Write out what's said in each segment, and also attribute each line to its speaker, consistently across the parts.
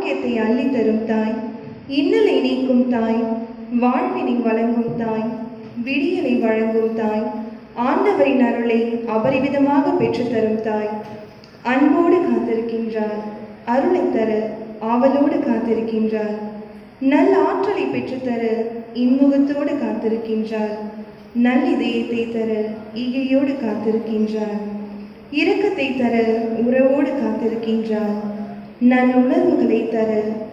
Speaker 1: ஆரோக்கியத்தை அள்ளித் தரும் தாய் இன்னலை நீக்கும் தாய் வாழ்வினை வழங்கும் தாய் விடியலை வழங்கும் தாய் ஆண்டவரின் அருளை அபரிவிதமாக பெற்றுத்தரும் தாய் அன்போடு காத்திருக்கின்றார் அருளை தர ஆவலோடு காத்திருக்கின்றார் நல் ஆற்றலை பெற்றுத்தர இன்முகத்தோடு காத்திருக்கின்றார் நல் இதயத்தை தர ஈகையோடு காத்திருக்கின்றார் இரக்கத்தை தர உறவோடு காத்திருக்கின்றார் நல்லுணர்வுகளை தர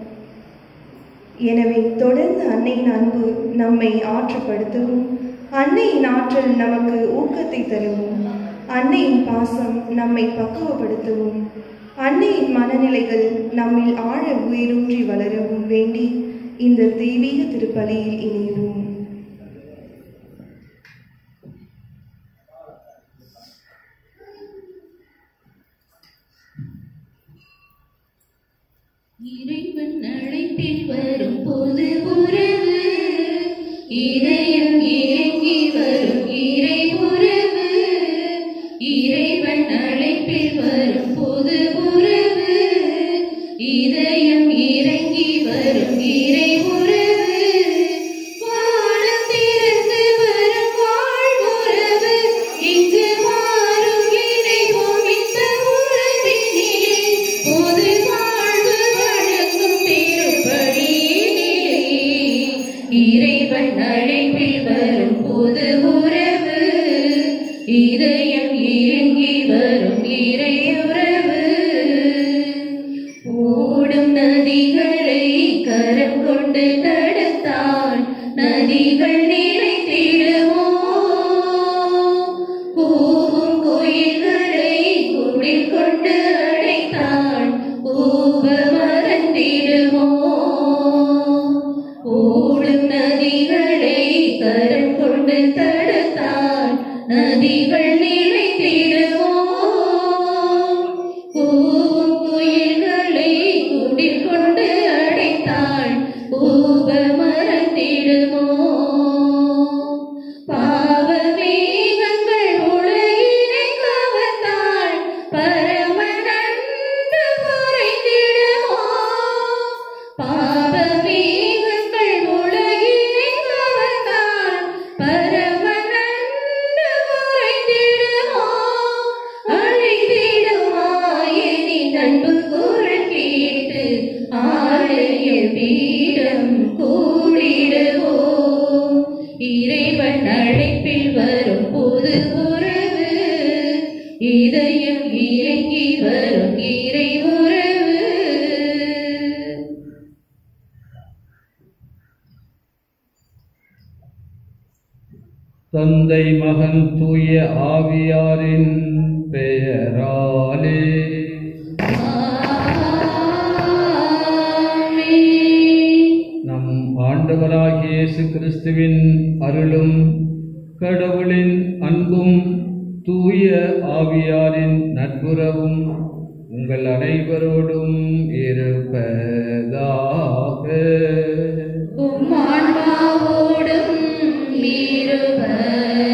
Speaker 1: எனவே தொடர்ந்து அன்னையின் அன்பு நம்மை ஆற்றுப்படுத்தவும் அன்னையின் ஆற்றல் நமக்கு ஊக்கத்தை தரவும் அன்னையின் பாசம் நம்மை பக்குவப்படுத்தவும் அன்னையின் மனநிலைகள் நம்மில் ஆழ உயிரூன்றி வளரவும் வேண்டி இந்த தெய்வீக திருப்பலியில் இணைவோம்
Speaker 2: இறைவன் அழைப்பில் வரும் போது உறவு இதயம் இறங்கி வரும் இறை உறவு இறைவன் அழைப்பில் வரும் போது உறவு இதயம் இறங்கி வரும் இறை உறவு வானம் திறந்து வரும் வாழ்வுறவு இங்கு மாறும் இறைவோம் இந்த உறவினிலே பொது வாழ்வு வழங்கும் திருப்படியினிலே இறைவன் அழைப்பில் வரும் பொது உறவு இதயம் இறங்கி வரும் இறை உறவு ஓடும் நதிகளை கரம் கொண்டு தடுத்தால் நதிகள் நிலைத்திடுமோ பூவும் கோயில்களை குடில் கொண்டு அடைத்தாள் பூவ மறந்திடுமோ ஓடும் நதிகளை கரம் கொண்டு தடுத்தால் நதிகள் நிலைத்திடுமோ பூவும் குயில்களை குடில் கொண்டு அடைத்தாள் பூவ மறந்திடுமோ பாவ மேகங்கள் உலகினை கவர்ந்தாள் பரமனன்று குறைந்திடுமோ பாவ மேகங்கள் உலகினை கவர்ந்தாள் பரமனன்று குறைந்திடுமோ அழைத்திடுவாயனின் அன்பு குரல் கேட்டு ஆலய பீடம் கூடிடுவோம் இறைவன் அழைப்பில் வரும் பொது உறவு இதயம் இறங்கி வரும் இறை உறவு
Speaker 3: தந்தை மகன் தூய ஆவியாரின் பெயராலே நம் ஆண்டவராகிய இயேசு கிறிஸ்துவின் அருளும் கடவுளின் அன்பும் தூய ஆவியாரின் நட்புறவும் உங்கள் அனைவரோடும் இருப்பதாக
Speaker 2: உம் ஆன்மாவோடும் இருப்பதாக.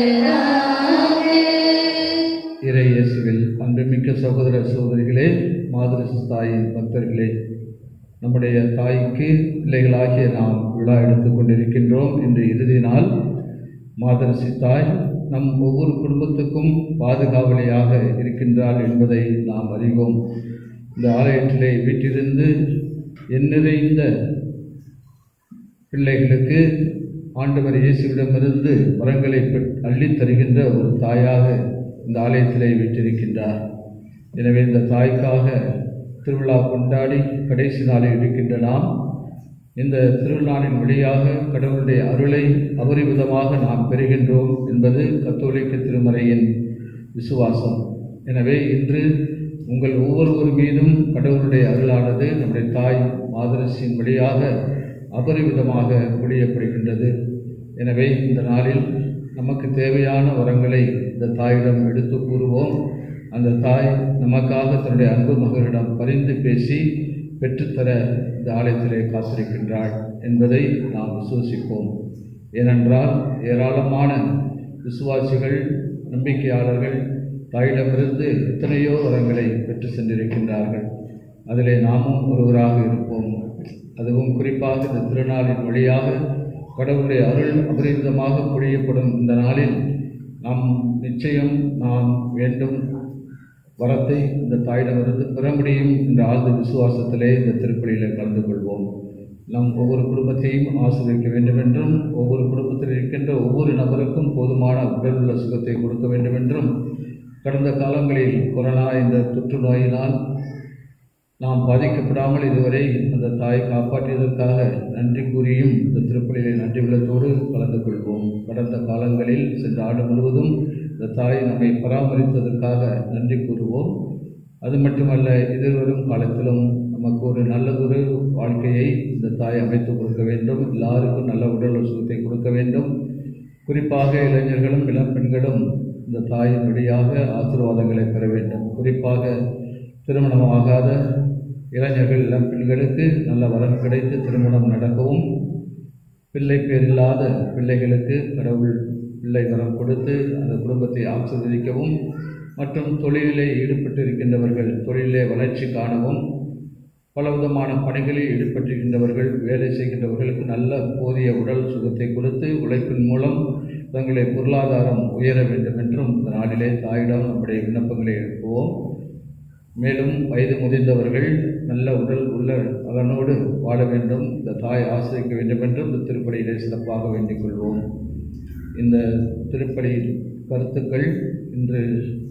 Speaker 3: இறையேசுவில் அன்புமிக்க சகோதர சகோதரிகளே மாதிரி தாயின் பக்தர்களே நம்முடைய தாய்க்கு பிள்ளைகளாகிய நாம் விழா எடுத்துக் கொண்டிருக்கின்றோம் இன்று இறுதி நாள் மாதரசி தாய் நம் ஒவ்வொரு குடும்பத்துக்கும் பாதுகாவலியாக இருக்கின்றாள் என்பதை நாம் அறிவோம் இந்த ஆலயத்திலே வீட்டிலிருந்து எண்ணிறைந்த பிள்ளைகளுக்கு ஆண்டவர் இயேசுவிடமிருந்து வரங்களை பெற்- அள்ளித் தருகின்ற ஒரு தாயாக இந்த ஆலயத்திலே வீற்றிருக்கின்றார் எனவே இந்த தாய்க்காக திருவிழா கொண்டாடி கடைசி நாளில் இருக்கின்ற நாம் இந்த திருநாளின் வழியாக கடவுளுடைய அருளை அபரிவிதமாக நாம் பெறுகின்றோம் என்பது கத்தோலிக்க திருமறையின் விசுவாசம் எனவே இன்று உங்கள் ஒவ்வொருவர் மீதும் கடவுளுடைய அருளானது நம்முடைய தாய் மாதரசியின் வழியாக அபரிவிதமாக பொழியப்படுகின்றது எனவே இந்த நாளில் நமக்கு தேவையான வரங்களை இந்த தாயிடம் எடுத்து கூறுவோம் அந்த தாய் நமக்காக தன்னுடைய அன்பு மகளிடம் பரிந்து பேசி பெற்றுத்தர இந்த ஆலயத்திலே காத்திருக்கின்றாள் என்பதை நாம் விசுவசிப்போம் ஏனென்றால் ஏராளமான விசுவாசிகள் நம்பிக்கையாளர்கள் தாயிடமிருந்து எத்தனையோ வரங்களை பெற்று சென்றிருக்கின்றார்கள் அதிலே நாமும் ஒருவராக இருப்போம் அதுவும் குறிப்பாக இந்த திருநாளின் வழியாக கடவுளுடைய அருள் அபரிதமாக பொழியப்படும் இந்த நாளில் நாம் நிச்சயம் நாம் வேண்டும் வரத்தை இந்த தாயிடமிருந்து பெற முடியும் என்ற ஆழ்ந்த விசுவாசத்திலே இந்த திருப்பலியில் கலந்து கொள்வோம் நம் ஒவ்வொரு குடும்பத்தையும் ஆசிரியக்க வேண்டும் என்றும் ஒவ்வொரு குடும்பத்தில் இருக்கின்ற ஒவ்வொரு நபருக்கும் போதுமான உடலுள்ள சுகத்தை கொடுக்க வேண்டும் என்றும் கடந்த காலங்களில் கொரோனா இந்த தொற்று நோயினால் நாம் பாதிக்கப்படாமல் இதுவரை அந்த தாயை காப்பாற்றியதற்காக நன்றி கூறியும் இந்த திருப்பலியை நன்றி உள்ளத்தோடு கலந்து கொள்வோம் கடந்த காலங்களில் சென்ற ஆண்டு முழுவதும் இந்த தாய் நம்மை பராமரித்ததற்காக நன்றி கூறுவோம் அது மட்டுமல்ல எதிர்வரும் காலத்திலும் நமக்கு ஒரு நல்லதொரு வாழ்க்கையை இந்த தாய் அமைத்து கொடுக்க வேண்டும் எல்லாருக்கும் நல்ல உடல் சுகத்தை கொடுக்க வேண்டும் குறிப்பாக இளைஞர்களும் இளம் பெண்களும் இந்த தாயின் வழியாக ஆசீர்வாதங்களை பெற வேண்டும் குறிப்பாக திருமணமாகாத இளைஞர்கள் இளம் பெண்களுக்கு நல்ல வரம் கிடைத்து திருமணம் நடக்கவும் பிள்ளை பேர் இல்லாத பிள்ளைகளுக்கு கடவுள் பிள்ளை வரம் கொடுத்து அந்த குடும்பத்தை ஆசீர்வதிக்கவும் மற்றும் தொழிலிலே ஈடுபட்டிருக்கின்றவர்கள் தொழிலிலே வளர்ச்சி காணவும் பலவிதமான பணிகளில் ஈடுபட்டிருக்கின்றவர்கள் வேலை செய்கின்றவர்களுக்கு நல்ல போதிய உடல் சுகத்தை கொடுத்து உழைப்பின் மூலம் தங்களுடைய பொருளாதாரம் உயர வேண்டும் என்றும் இந்த நாளிலே தாயிடம் நம்முடைய விண்ணப்பங்களை எழுப்புவோம் மேலும் வயது முதிர்ந்தவர்கள் நல்ல உடல் உள்ள நலனோடு வாழ வேண்டும் இந்த தாய் ஆசிரிக்க வேண்டும் என்றும் இந்த திருப்பலியிலே சிறப்பாக வேண்டிக் கொள்வோம் இந்த திருப்பலி கருத்துக்கள் இன்று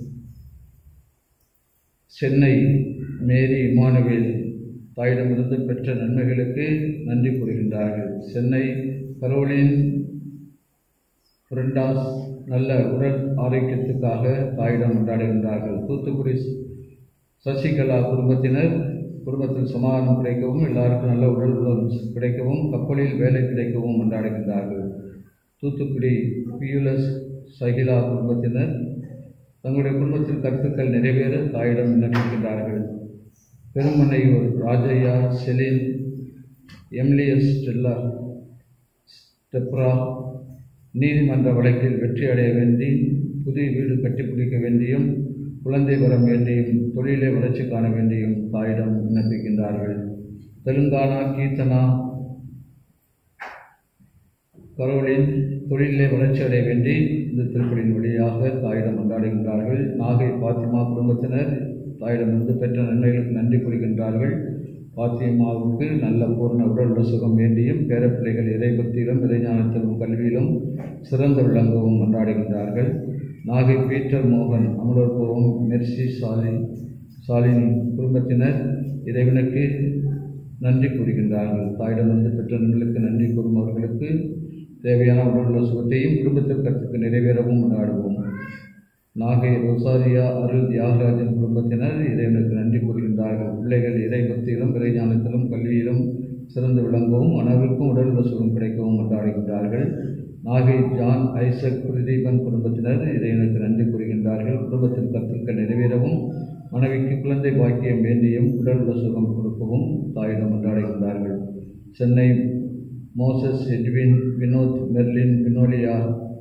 Speaker 3: சென்னை மேரி இமானுவேல் தாயிடமிருந்து பெற்ற நன்மைகளுக்கு நன்றி கூறுகின்றார்கள் சென்னை கரோலின் பிரெண்டாஸ் நல்ல உடல் ஆரோக்கியத்துக்காக தாயிடம் கொண்டாடுகின்றார்கள் தூத்துக்குடி சசிகலா குடும்பத்தினர் குடும்பத்தில் சமாதானம் கிடைக்கவும் எல்லாருக்கும் நல்ல உடல் உணர்வு கிடைக்கவும் கப்பலில் வேலை கிடைக்கவும் கொண்டாடுகின்றார்கள் தூத்துக்குடி பியூலஸ் சகிலா குடும்பத்தினர் தங்களுடைய குடும்பத்தில் கருத்துக்கள் நிறைவேற தாயிடம் விண்ணப்பிக்கின்றார்கள் பெருமனையூர் ராஜையா செலின் எம்லியஸ் ஸ்டெல்லா ஸ்டெப்ரா நீதிமன்ற வழக்கில் வெற்றி அடைய வேண்டி புதிய வீடு கட்டிப்பிடிக்க வேண்டியும் குழந்தை வரம் வேண்டியும் தொழிலை வளர்ச்சி காண வேண்டியும் தாயிடம் விண்ணப்பிக்கின்றார்கள் தெலுங்கானா கீர்த்தனா கரோலின் தொழிலே வளர்ச்சி அடைய வேண்டி இந்த திருப்பலின் வழியாக தாயிடம் கொண்டாடுகின்றார்கள் நாகை பாத்திமா குடும்பத்தினர் தாயிடமிருந்து பெற்ற நன்மைகளுக்கு நன்றி கூறுகின்றார்கள் பாத்தியம்மாவுக்கு நல்ல பூர்ண உடல் சுகம் வேண்டியும் பேரப்பிள்ளைகள் இறைபக்தியிலும் இறைஞானத்திலும் கல்வியிலும் சிறந்து விளங்கவும் கொண்டாடுகின்றார்கள் நாகை பீட்டர் மோகன் அமலோற்பவம் மெர்சி சாலி சாலினி குடும்பத்தினர் இறைவனுக்கு நன்றி கூறுகின்றார்கள் தாயிடமிருந்து பெற்ற நன்மைகளுக்கு நன்றி கூறும் அவர்களுக்கு தேவையான உடலுள்ள சுகத்தையும் குடும்பத்திற்கத்துக்கு நிறைவேறவும் கொண்டாடுவோம் நாகை ரோசாரியா அருள் தியாகராஜன் குடும்பத்தினர் இறைவனுக்கு நன்றி கூறுகின்றார்கள் பிள்ளைகள் இறை பக்தியிலும் இறைஞானத்திலும் கல்வியிலும் சிறந்து விளங்கவும் அனைவருக்கும் உடலுள்ள சுகம் கிடைக்கவும் கொண்டாடுகின்றார்கள் நாகை ஜான் ஐசக் பிரதீபன் குடும்பத்தினர் இறைவனுக்கு நன்றி கூறுகின்றார்கள் குடும்பத்தின் கருத்துக்கள் நிறைவேறவும் மனைவிக்கு குழந்தை பாக்கியம் வேண்டியும் உடலுள்ள சுகம் கொடுக்கவும் தாயிடம் கொண்டாடுகின்றார்கள் Chennai Moses Edwin Vinod Merlin Vinolia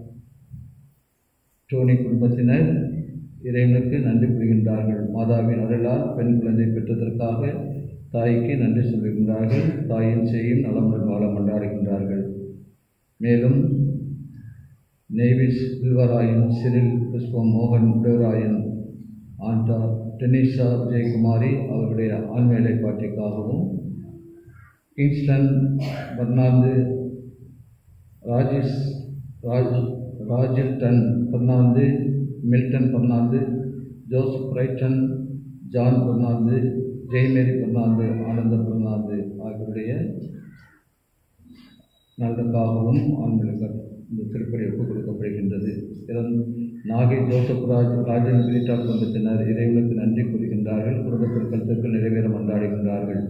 Speaker 3: Tony குடும்பத்தினர் இறைவனுக்கு நன்றி புரிகின்றார்கள் மாதாவின் அருளால் பெண் குழந்தை பெற்றதற்காக தாய்க்கு நன்றி சொல்கின்றார்கள் தாயின் செய்யும் நலமுடன் வாழ கொண்டாடுகின்றார்கள் மேலும் நேவிஸ் வில்வராயன் சிறில் புஷ்பம் மோகன் உடராயன் ஆண்டா டெனிஷா ஜெயக்குமாரி அவருடைய ஆண்மையிலை பாட்டிக்காகவும் Kingston Fernando Rajesh Raj Rajilton Fernando Milton Fernando Joseph ரைட்டன் John Fernando Jayamary Fernando Ananda Fernando ஆகியோருடைய நலனுக்காகவும் ஆண்களுக்கு இந்த திருப்பதி ஒப்புக் கொடுக்கப்படுகின்றது இறந் நாகை ஜோசப் ராஜ் ராஜன் கிரீட்டா குடும்பத்தினர் இறைவனுக்கு நன்றி கூறுகின்றார்கள் குடும்பத்தின் கருத்துக்கள் நிறைவேற கொண்டாடுகின்றார்கள்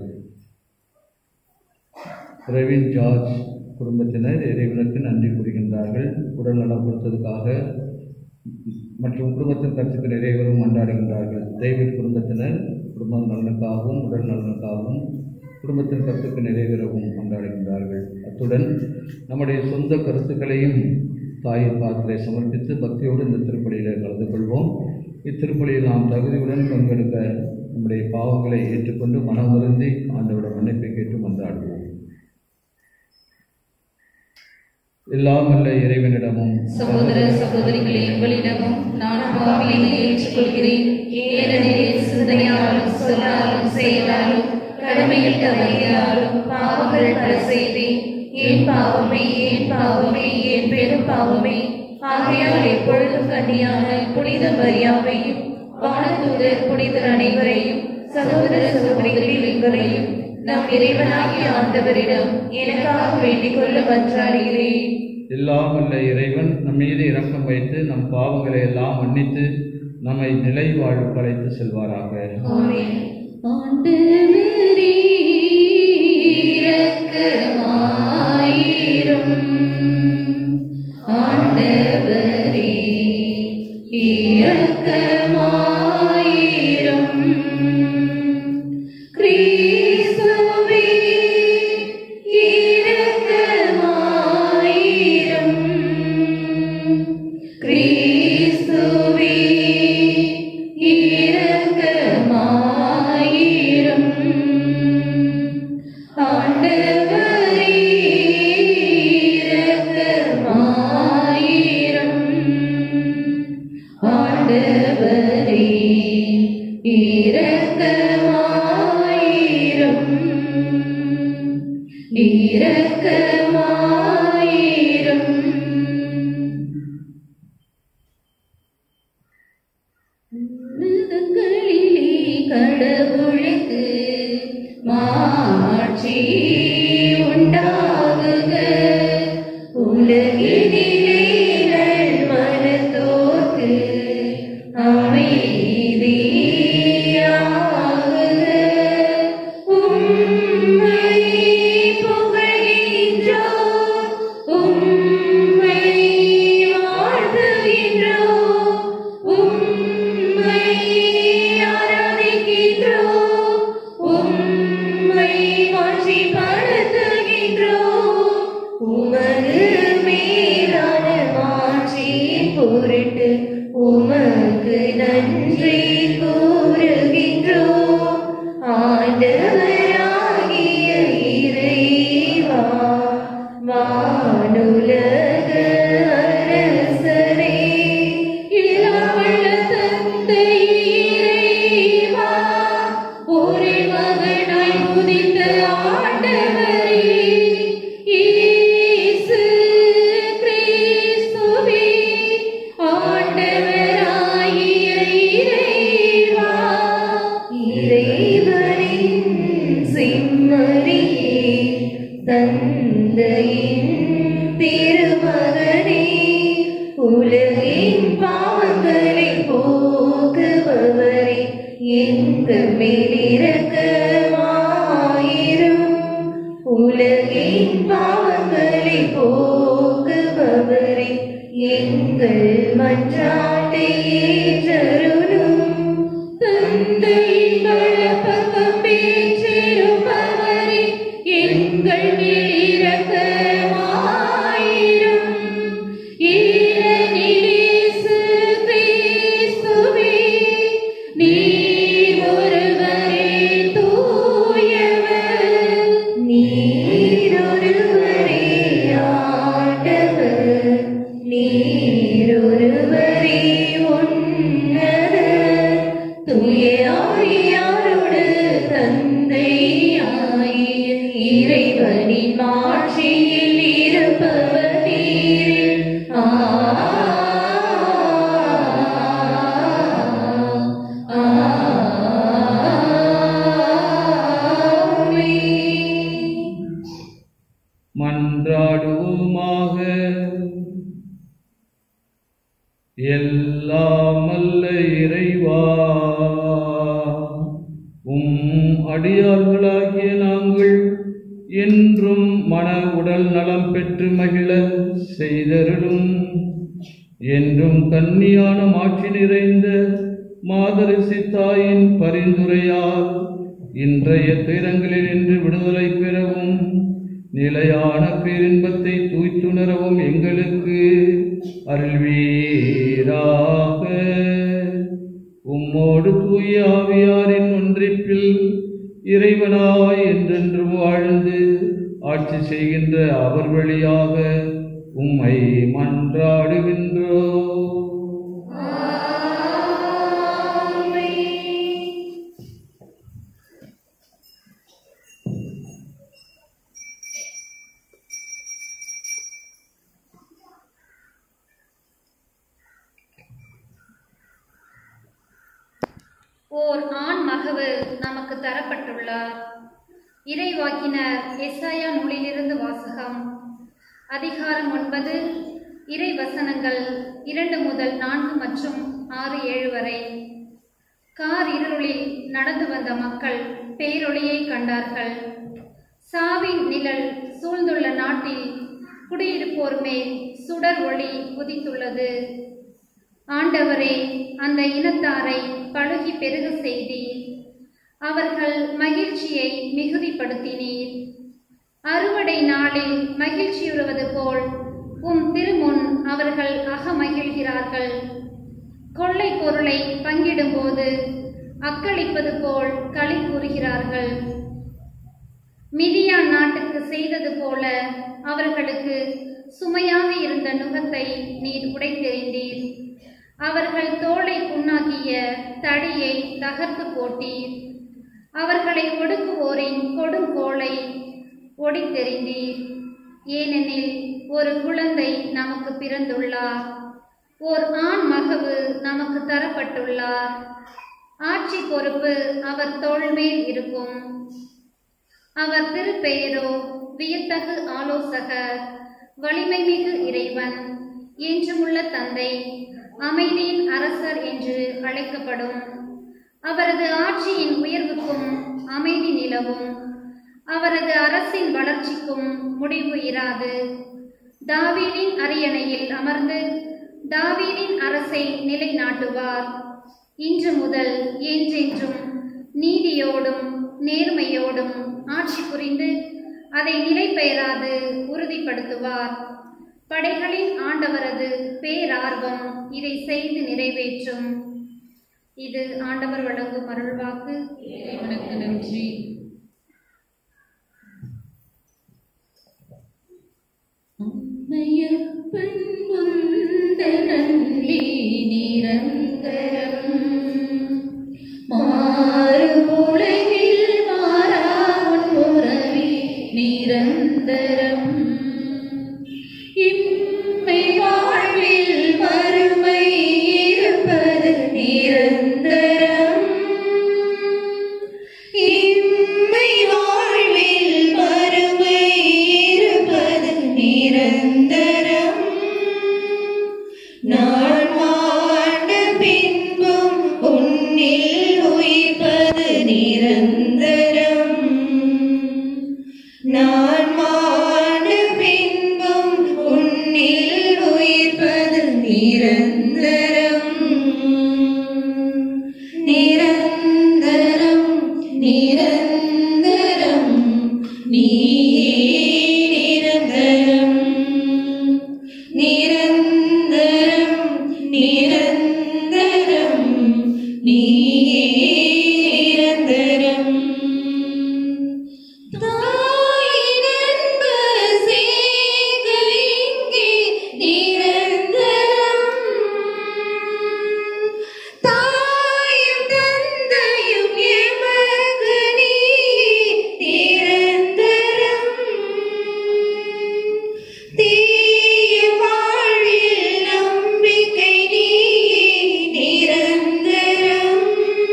Speaker 3: பிரவீன் ஜார்ஜ் குடும்பத்தினர் இறைவனுக்கு நன்றி கூறுகின்றார்கள் உடல் நலம் கொடுத்ததுக்காக மற்றும் குடும்பத்தின் கருத்துக்கு நிறைவேறும் கொண்டாடுகின்றார்கள் டேவிட் குடும்பத்தினர் குடும்ப நலனுக்காகவும் உடல் நலனுக்காகவும் குடும்பத்தின் கருத்துக்கு நிறைவேறவும் கொண்டாடுகின்றார்கள் அத்துடன் நம்முடைய சொந்த கருத்துக்களையும் தாயின் பாத்திரை சமர்ப்பித்து பக்தியோடு இந்த திருப்பலியில் கலந்து கொள்வோம் இத்திருப்பலியில் நாம் தகுதியுடன் பங்கெடுக்க நம்முடைய பாவங்களை ஏற்றுக்கொண்டு மனம் வருந்தி ஆண்டவரோட மன்னிப்பை கேட்டு மன்றாடுவோம் எல்லாம் வல்ல இறைவனிடமும்
Speaker 2: சகோதர சகோதரிகளே உங்களிடமும் நான் பாவியை ஏற்றுக்கொள்கிறேன் ஏனெனில் சிந்தனையாலும் சொல்லாலும் செயலாலும் கடமையில் தவறியாலும் பாவங்கள் பல செய்தேன் ஏன் பாவமே ஏன் பாவமே ஏன் பெரும் பாவமே ஆகையால் எப்பொழுதும் கண்ணியான புனித மரியாவையும் வானதூதர் புனிதர் அனைவரையும் சகோதர சகோதரிகள் எங்களையும் நம் இறைவனாகிய ஆண்டவரிடம் எனக்காக வேண்டிக் கொள்ள மன்றாடுகிறேன்
Speaker 3: எல்லாம் வல்ல இறைவன் நம் மீது இரக்கம் வைத்து நம் பாவங்களை எல்லாம் மன்னித்து நம்மை நிலை வாழ்வுக்கு அழைத்து செல்வாராக
Speaker 2: ஆமென். ஆண்டவரே, இரக்கமாயிரும். ஆண்டவரே, இரக்கமாயிரும். கிறிஸ்துவே, இரக்கமாயிரும். கிறிஸ்துவே இரக்கமாயிரும் ஆண்டவரே இரக்கமாயிரும் ஆண்டவரே இரக்கமாயிரும் இரக்கமாயிரும் உன்னதங்களிலே கடவுளுக்கு மாட்சி உண்டாகுக உலகினிலே மனத்தோர்க்கு அமைதியாகுக உம்மை புகழ்கின்றோம் உம்மை வாழ்த்துகின்றோம் உம்மை ஆராதிக்கின்றோம் உம்மை மாட்சிப்படுத்துகின்றோம் உமது மேலான மாட்சியின் பொருட்டு உமக்கு நன்றி கூறுகின்றோம் ஆண்டவராகிய இறைவா வானுலக அரசரே இளவள்ள தந்தை இறைவா ஒரே மகனாய் உதித்த ஆண்டவரே இயேசு கிறிஸ்துவே ஆண்டவராகிய இறைவா இறைவனின் செம்மறியே தந்தையின் திருமகனே உலகின் பாவங்களை போக்குபவரே எங்கள் மேலிரக்கமாயிரும் உலகின் பாவங்களை போக்குபவரே எங்கள் மன்றாட்டை ஏற்றருளும் தந்தையின் வலப்பக்கம் வீற்றிருப்பவரே எங்கள் மேலிரக்கமாயிரும் ஈரநிலேசு கிறிஸ்துவே நீர் ஒருவரே தூயவர் நீர் ஒருவரே ஆண்டவர் நீர் ஒருவரே உன்னதர் தூய ஆவியாரோடு தந்தையாகிய இறைவனின் மாட்சியில் இருப்பவர் நீர் ஆ ஆமென்.
Speaker 3: மன்றாடுவோமாக எல்லாம் அல்ல இறைவா உம் அடியார்களாகிய நாங்கள் என்றும் மன உடல் நலம் பெற்று மகிழ செய்தருளும் என்றும் கன்னியான மாட்சி நிறைந்த மாதரிசி தாயின் பரிந்துரையால் இன்றைய துயரங்களில் இன்று விடுதலை பெறவும் நிலையான பேரின்பத்தை தூய்த்துணரவும் எங்களுக்கு அருள்வீராக உம்மோடு தூய ஆவியாரின் ஒன்றிப்பில் இறைவனாய் என்றென்றும் வாழ்ந்து ஆட்சி செய்கின்ற அவர் வழியாக உம்மை மன்றாடுகின்றோ
Speaker 4: ஓர் ஆண் மகவு நமக்கு தரப்பட்டுள்ளார் இறைவாக்கினர் எஸ்ஐயா நூலிலிருந்து வாசகம் அதிகாரம் ஒன்பது இறை வசனங்கள் இரண்டு முதல் நான்கு மற்றும் ஆறு ஏழு வரை கார் இருளில் நடந்து வந்த மக்கள் பேரொளியை கண்டார்கள் சாவின் நிழல் சூழ்ந்துள்ள நாட்டில் குடியிருப்போர் மேல் சுடர் ஒளி உதித்துள்ளது ஆண்டவரே அந்த இனத்தாரை பழுகி பெருக செய்தீர் அவர்கள் மகிழ்ச்சியை மிகுதிப்படுத்தினீர் அறுவடை நாளில் மகிழ்ச்சியுறுவது போல் உம் திருமுன் அவர்கள் அகமகிழ்கிறார்கள் கொள்ளை பொருளை பங்கிடும்போது அக்களிப்பது போல் களி கூறுகிறார்கள் மிதியான் நாட்டுக்கு செய்தது போல அவர்களுக்கு சுமையாக இருந்த நுகத்தை நீர் உடைத்தெறிந்தீர் அவர்கள் தோலை புண்ணாக்கிய தடியை தகர்த்து போட்டீர் அவர்களை ஒடுக்குவோரின் கொடுங்கோலை ஒடித்தெறிந்தீர் ஏனெனில் ஒரு குழந்தை நமக்கு பிறந்துள்ளார் ஓர் ஆண் மகவு நமக்கு தரப்பட்டுள்ளார் ஆட்சி பொறுப்பு அவர் தோள் மேல் இருக்கும் அவர் திருப்பெயரோ வியத்தகு ஆலோசகர் வலிமை மிகு இறைவன் என்றுமுள்ள தந்தை அமைதியின் அரசர் என்று அழைக்கப்படும் அவரது ஆட்சியின் உயர்வுக்கும் அமைதி நிலவும் அவரது அரசின் வளர்ச்சிக்கும் முடிவு இராது தாவீதின் அரியணையில் அமர்ந்து தாவீதின் அரசை நிலைநாட்டுவார் இன்று முதல் என்றென்றும் நீதியோடும் நேர்மையோடும் ஆட்சி புரிந்து அதை நிலைபெயராது உறுதிப்படுத்துவார் படைகளின் ஆண்டவரது பேரார்வம் இதை செய்து நிறைவேற்றும் இது ஆண்டவர் வழங்கும் அருள்வாக்கு
Speaker 2: இறைவனுக்கு நன்றி அம்மையப்பன் உந்த நன்றி நிரந்தரம் மாறுபுலகில் மாறா உன் உறவி நிரந்தரம் இம்மை வாழ்வில் மறுமை இருப்பது நிரந்தரம் இம்மை வாழ்வில் மறுமை இருப்பது நிரந்தரம் நான் மாண்ட பின்பும் உன்னில் உயிர்ப்பது நிரந்தரம் நான் மாண்ட பின்பும் உன்னில் உயிர்ப்பது நிரந்தரம் நிரந்தரம் நிரந்தரம் நீயே நிரந்தரம் நிரந்தரம் நிரந்தரம் நீயே நிரந்தரம் தாயினன்பு சேகல் இங்கே நிரந்தரம் தாயும் தந்தையும் எமக்கு நீ நிரந்தரம் தீய வாழ்வில் நம்பிக்கை நீ நிரந்தரம்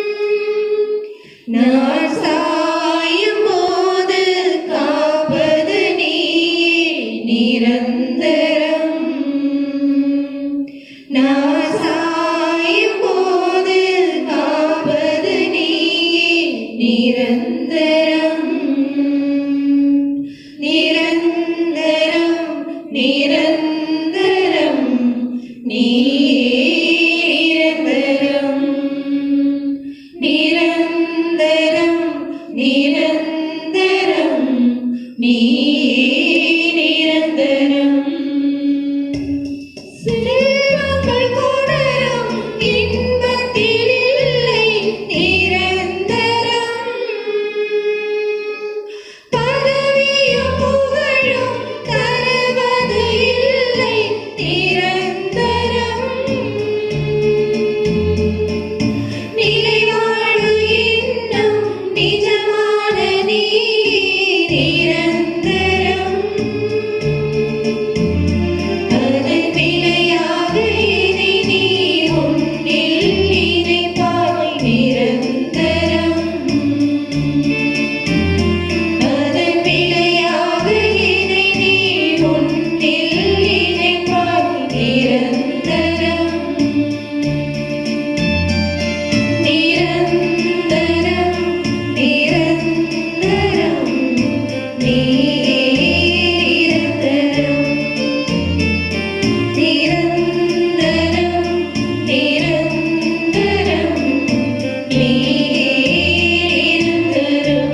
Speaker 2: நான் சாயும் போது காப்பது நீ நிரந்தரம் நான் சாயும் போது காப்பது நீ நிரந்தரம் நிரந்தரம் நிரந்தரம் நீ நிரந்தரம் நிரந்தரம் நிரந்தரம் நீ நிரந்தரம் செல்வங்கள் தொடரும் இன்பத்தில் இல்லை நிரந்தரம் நிரந்தரம் அதன் விலையாக இனி நீ உன்னில் இணைப்பாய் நிரந்தரம் அதன் விலையாக இனி நீ உன்னில் இணைப்பாய் நிரந்தரம் நிரந்தரம் நிரந்தரம் நிரந்தரம் நிரந்தரம் நிரந்தரம் நிரந்தரம்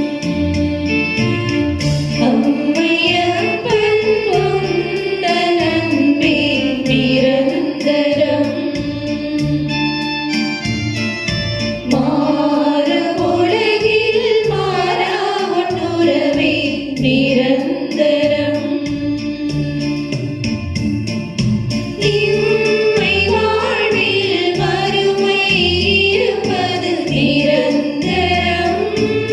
Speaker 2: அம்மையப்பன் உந்தன் அன்பே நிரந்தரம் மாறுபுலகில் மாறா ஒன்றுறவே நிரந்தரம் இம்மை வாழ்வில் மறுமை இருப்பது நிரந்தரம்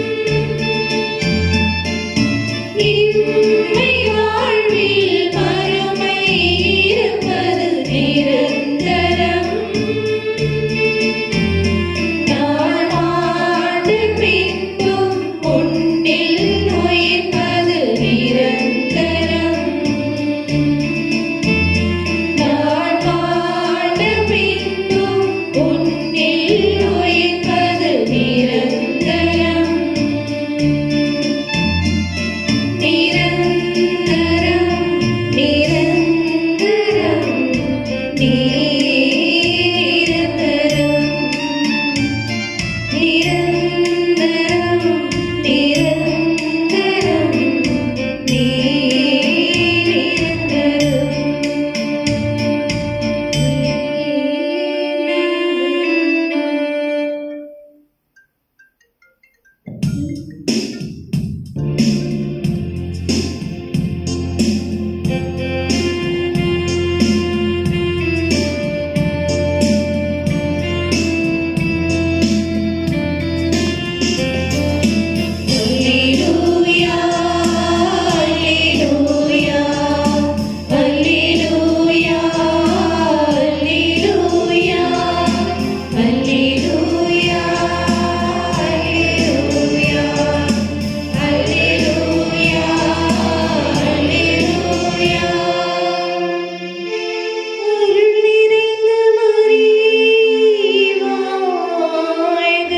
Speaker 2: இம்மை வாழ்வில் மறுமை இருப்பது நிரந்தரம் நான் ஆண்டு பின்பும் உன்னில் உயிர்ப்பது நிரந்தரம் நான் ஆண்டு பின்பும் உன்னில் உயிர்ப்பது நிரந்தரம் நிரந்தரம் நிரந்தரம் நிரந்தரம் நிரந்தரம் நிரந்தரம் நிரந்தரம் Alleluia, Alleluia, Alleluia, Alleluia, Alleluia, Alleluia, Alleluia, Alleluia. அருள் நிறைந்த மரியே வாழ்க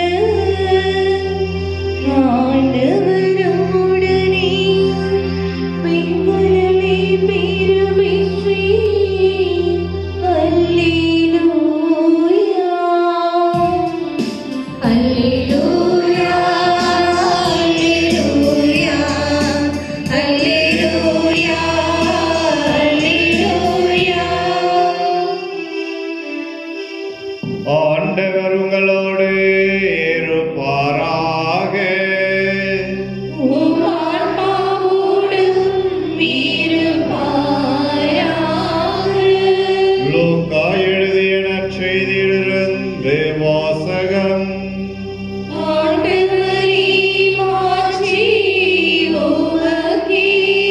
Speaker 2: ஆண்டவரும் உடனே பெண்களே பெருமின்றி அல்லேலூயா அல்லேலூயா அல்லேலூயா அல்லேலூயா அல்லேலூயா
Speaker 5: ஆண்டவர் உங்களோடு இருப்பாராக
Speaker 2: உம் ஆன்மாவோடும் இருப்பாராக.
Speaker 5: லூக்கா எழுதிய நற்செய்தியிலிருந்து வாசகம்
Speaker 2: ஆண்டவரே, மாட்சி உமக்கே.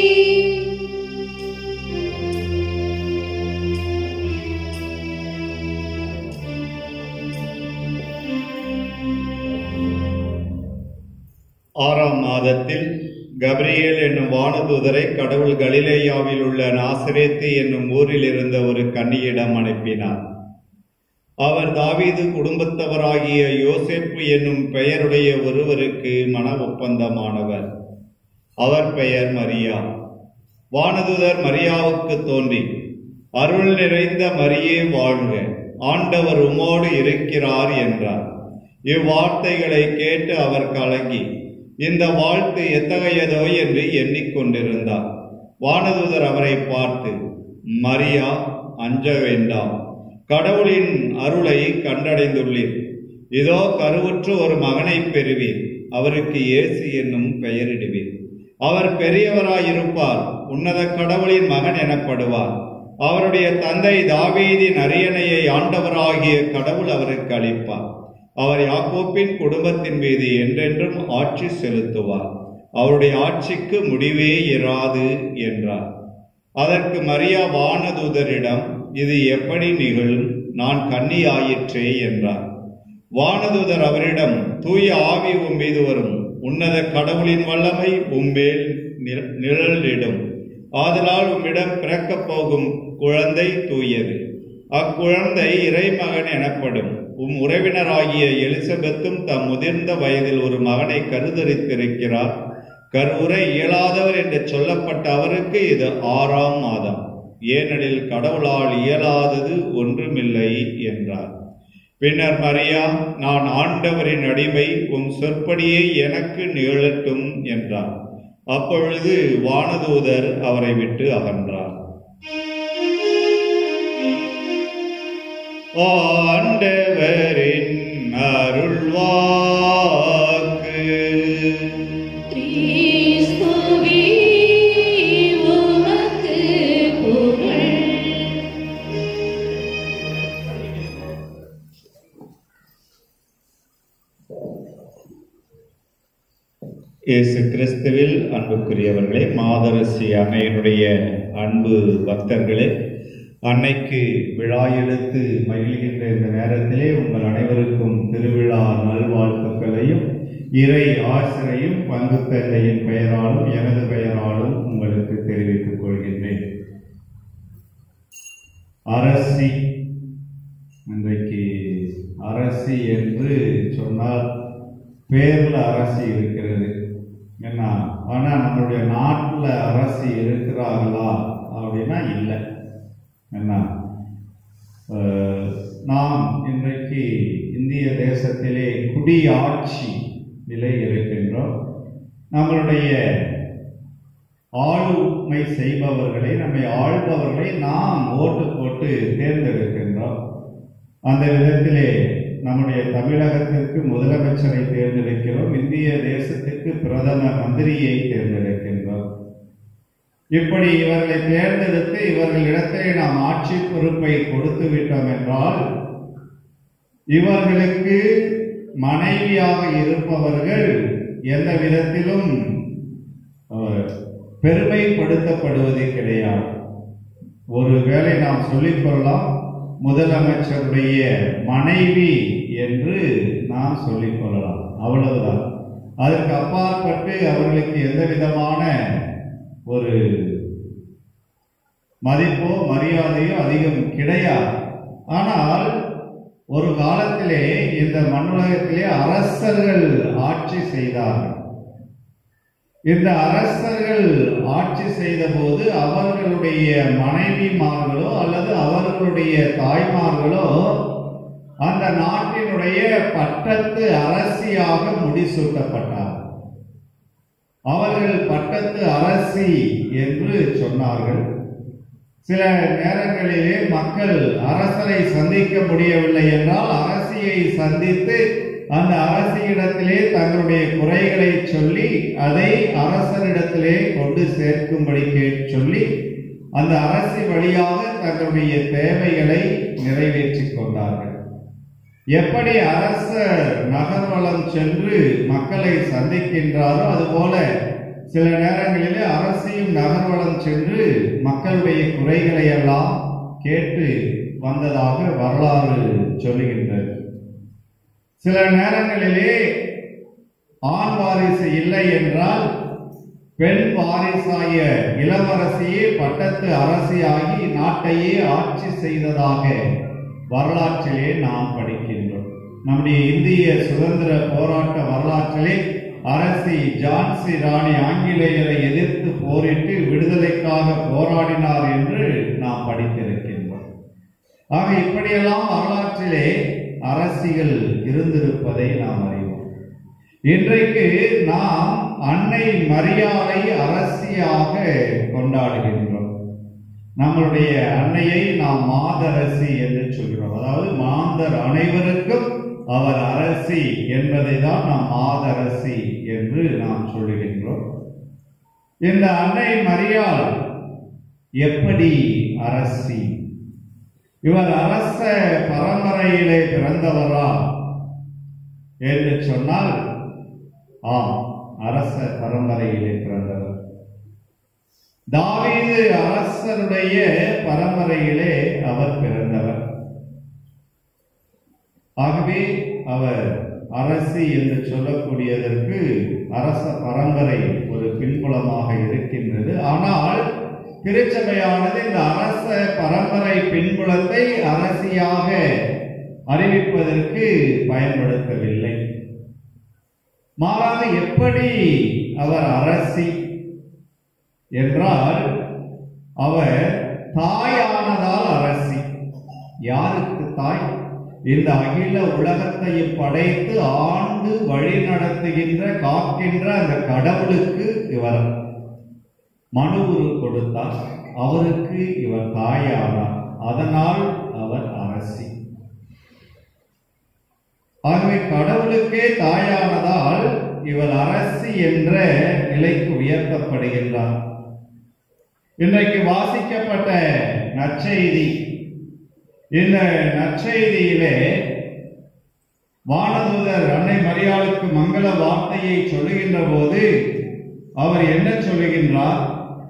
Speaker 5: ஆறாம் மாதத்தில் கப்ரியேல் என்னும் வானதூதரை கடவுள் கலிலேயாவில் உள்ள நாசரேத்து என்னும் ஊரில் இருந்த ஒரு கன்னியிடம் அனுப்பினார் அவர் தாவீது குடும்பத்தவராகிய யோசேப்பு என்னும் பெயருடைய ஒருவருக்கு மன ஒப்பந்தமானவர் அவர் பெயர் மரியா வானதுதர் மரியாவுக்கு தோன்றி அருள் நிறைந்த மரியே வாழ்க ஆண்டவர் உமோடு இருக்கிறார் என்றார் இவ்வார்த்தைகளை கேட்டு அவர் கலங்கி இந்த வாழ்த்து எத்தகையதோ என்று எண்ணிக்கொண்டிருந்தார் வானதுதர் அவரை பார்த்து மரியா அஞ்ச வேண்டாம் கடவுளின் அருளை கண்டடைந்துள்ளீர் இதோ கருவுற்று ஒரு மகனை பெறுவீர் அவருக்கு இயேசு என்னும் பெயரிடுவீர் அவர் பெரியவராயிருப்பார் உன்னத கடவுளின் மகன் எனப்படுவார் அவருடைய தந்தை தாவீதின் அரியணையை ஆண்டவராகிய கடவுள் அவருக்கு அளிப்பார் அவர் யாக்கோப்பின் குடும்பத்தின் மீது என்றென்றும் ஆட்சி செலுத்துவார் அவருடைய ஆட்சிக்கு முடிவே இராது என்றார் அதற்கு மரியா வானதூதரிடம் இது எப்படி நிகழும் நான் கன்னி ஆயிற்றே என்றார் வானதூதர் அவரிடம் தூய ஆவி உம் மீது வரும் உன்னத கடவுளின் வல்லமை உம்மேல் நிழ- நிழலிடும் ஆதலால் உம்மிடம் பிறக்கப் போகும் குழந்தை தூயது அக்குழந்தை இறைமகன் எனப்படும் உம் உறவினராகிய எலிசபெத்தும் தம் முதிர்ந்த வயதில் ஒரு மகனை கருதரித்திருக்கிறார் கருவுற இயலாதவர் என்று சொல்லப்பட்ட அவருக்கு இது ஆறாம் மாதம் ஏனெனில் கடவுளால் இயலாதது ஒன்றுமில்லை என்றார் பின்னர் மரியா நான் ஆண்டவரின் அடிமை உம் சொற்படியே எனக்கு நிகழட்டும் என்றார் அப்பொழுது வானதூதர் அவரை விட்டு அகன்றார் ஆண்டவரின் அருள்வாக்கு
Speaker 2: கிறிஸ்துவே உமக்கு புகழ்
Speaker 5: இயேசு கிறிஸ்துவில் அன்புக்குரியவர்களே மாதரசி அன்னையினுடைய அன்பு பக்தர்களே அன்னைக்கு விழா எடுத்து மகிழ்கின்ற இந்த நேரத்திலே உங்கள் அனைவருக்கும் திருவிழா நல்வாழ்த்துக்களையும் இறை ஆசிரையும் பங்கு தந்தையின் பெயராலும் எனது பெயராலும் உங்களுக்கு தெரிவித்துக் கொள்கின்றேன் அரசி இன்றைக்கு அரசி என்று சொன்னால் பேர்ல அரசி இருக்கிறது என்ன ஆனா நம்மளுடைய நாட்டுல அரசி இருக்கிறார்களா அப்படின்னா இல்லை என்ன அஹ், நாம் இன்றைக்கு இந்திய தேசத்திலே குடியாட்சி நிலை இருக்கின்றோம் நம்மளுடைய ஆளுமை செய்பவர்களை நம்மை ஆள்பவர்களை நாம் ஓட்டு போட்டு தேர்ந்தெடுக்கின்றோம் அந்த விதத்திலே நம்முடைய தமிழகத்திற்கு முதலமைச்சரை தேர்ந்தெடுக்கிறோம் இந்திய தேசத்துக்கு பிரதம மந்திரியை தேர்ந்தெடுக்கின்றோம் இப்படி இவர்களை தேர்ந்தெடுத்து இவர்களிடத்திலே நாம் ஆட்சி பொறுப்பை கொடுத்து விட்டோம் என்றால் இவர்களுக்கு மனைவியாக இருப்பவர்கள் எந்த விதத்திலும் அஹ், பெருமைப்படுத்தப்படுவது கிடையாது ஒருவேளை நாம் சொல்லிக் கொள்ளலாம் முதலமைச்சருடைய மனைவி என்று நாம் சொல்லிக் கொள்ளலாம் அவ்வளவுதான் அதற்கு அப்பாற்பட்டு அவர்களுக்கு எந்த விதமான ஒரு மதிப்போ மரியாதையோ அதிகம் கிடையாது ஆனால் ஒரு காலத்திலே இந்த மண்ணுலகத்திலே அரசர்கள் ஆட்சி செய்தார்கள் இந்த அரசர்கள் ஆட்சி செய்த போது அவர்களுடைய மனைவிமார்களோ அல்லது அவர்களுடைய தாய்மார்களோ அந்த நாட்டினுடைய பட்டத்து அரசியாக முடிசூட்டப்பட்டார் அவர்கள் பட்டத்து அரசி என்று சொன்னார்கள் சில நேரங்களிலே மக்கள் அரசரை சந்திக்க முடியவில்லை என்றால் அரசியை சந்தித்து அந்த அரசியிடத்திலே தங்களுடைய குறைகளை சொல்லி அதை அரசரிடத்திலே கொண்டு சேர்க்கும்படி கேட்டு சொல்லி அந்த அரசி வழியாக தங்களுடைய தேவைகளை நிறைவேற்றிக் கொண்டார்கள் எப்படி அரசர் நகர்வலம் சென்று மக்களை சந்திக்கின்றாரோ அதுபோல சில நேரங்களிலே அரசியும் நகர்வலம் சென்று மக்களுடைய குறைகளை எல்லாம் கேட்டு வந்ததாக வரலாறு சொல்லுகின்றது சில நேரங்களிலே ஆண் வாரிசு இல்லை என்றால் பெண் வாரிசாய இளவரசியே பட்டத்து அரசியாகி நாட்டையே ஆட்சி செய்ததாக வரலாற்றிலே நாம் படிக்கின்றோம் நம்முடைய இந்திய சுதந்திர போராட்ட வரலாற்றிலே அரசி ஜான்சி ராணி ஆங்கிலேயரை எதிர்த்து போரிட்டு விடுதலைக்காக போராடினார் என்று நாம் படித்திருக்கின்றோம் ஆக இப்படியெல்லாம் வரலாற்றிலே அரசிகள் இருந்திருப்பதை நாம் அறிவோம் இன்றைக்கு நாம் அன்னை மரியாதை அரசியாக கொண்டாடுகின்றோம் நம்மளுடைய அன்னையை நாம் மாதரசி என்று சொல்கிறோம் அதாவது மாந்தர் அனைவருக்கும் அவர் அரசி என்பதை தான் நாம் மாதரசி என்று நாம் சொல்லுகின்றோம் இந்த அன்னை மரியாள் எப்படி அரசி இவர் அரச பரம்பரையிலே பிறந்தவரா என்று சொன்னால் ஆம் அரச பரம்பரையிலே பிறந்தவர் தாவீது அரசருடைய பரம்பரையிலே அவர் பிறந்தவர் ஆகவே அவர் அரசி என்று சொல்லக்கூடியதற்கு அரச பரம்பரை ஒரு பின்புலமாக இருக்கின்றது ஆனால் திருச்சபையானது இந்த அரச பரம்பரை பின்புலத்தை அரசியாக அறிவிப்பதற்கு பயன்படுத்தவில்லை மாறாக எப்படி அவர் அரசி என்றால் அவர் தாயானதால் அரசி யாருக்கு தாய் இந்த அகில உலகத்தையும் படைத்து ஆண்டு வழி நடத்துகின்ற காக்கின்ற அந்த கடவுளுக்கு இவர் மனு உரு கொடுத்தார் அவருக்கு இவர் தாயானார் அதனால் அவர் அரசி ஆகவே கடவுளுக்கே தாயானதால் இவர் அரசி என்ற நிலைக்கு உயர்த்தப்படுகின்றார் இன்றைக்கு வாசிக்கப்பட்ட நற்செய்தி இந்த நற்செய்தியிலே வானதூதர் அன்னை மரியாளுக்கு மங்கள வார்த்தையை சொல்லுகின்ற போது அவர் என்ன சொல்லுகின்றார்